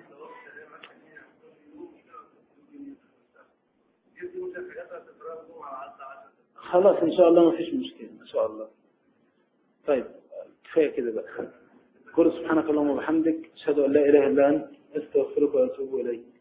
خلاص ان شاء الله ما فيش مشكلة ان شاء الله طيب كفاية كده بقى كل سبحانك اللهم وبحمدك اشهد ان لا اله الا انت استغفرك واتوب اليك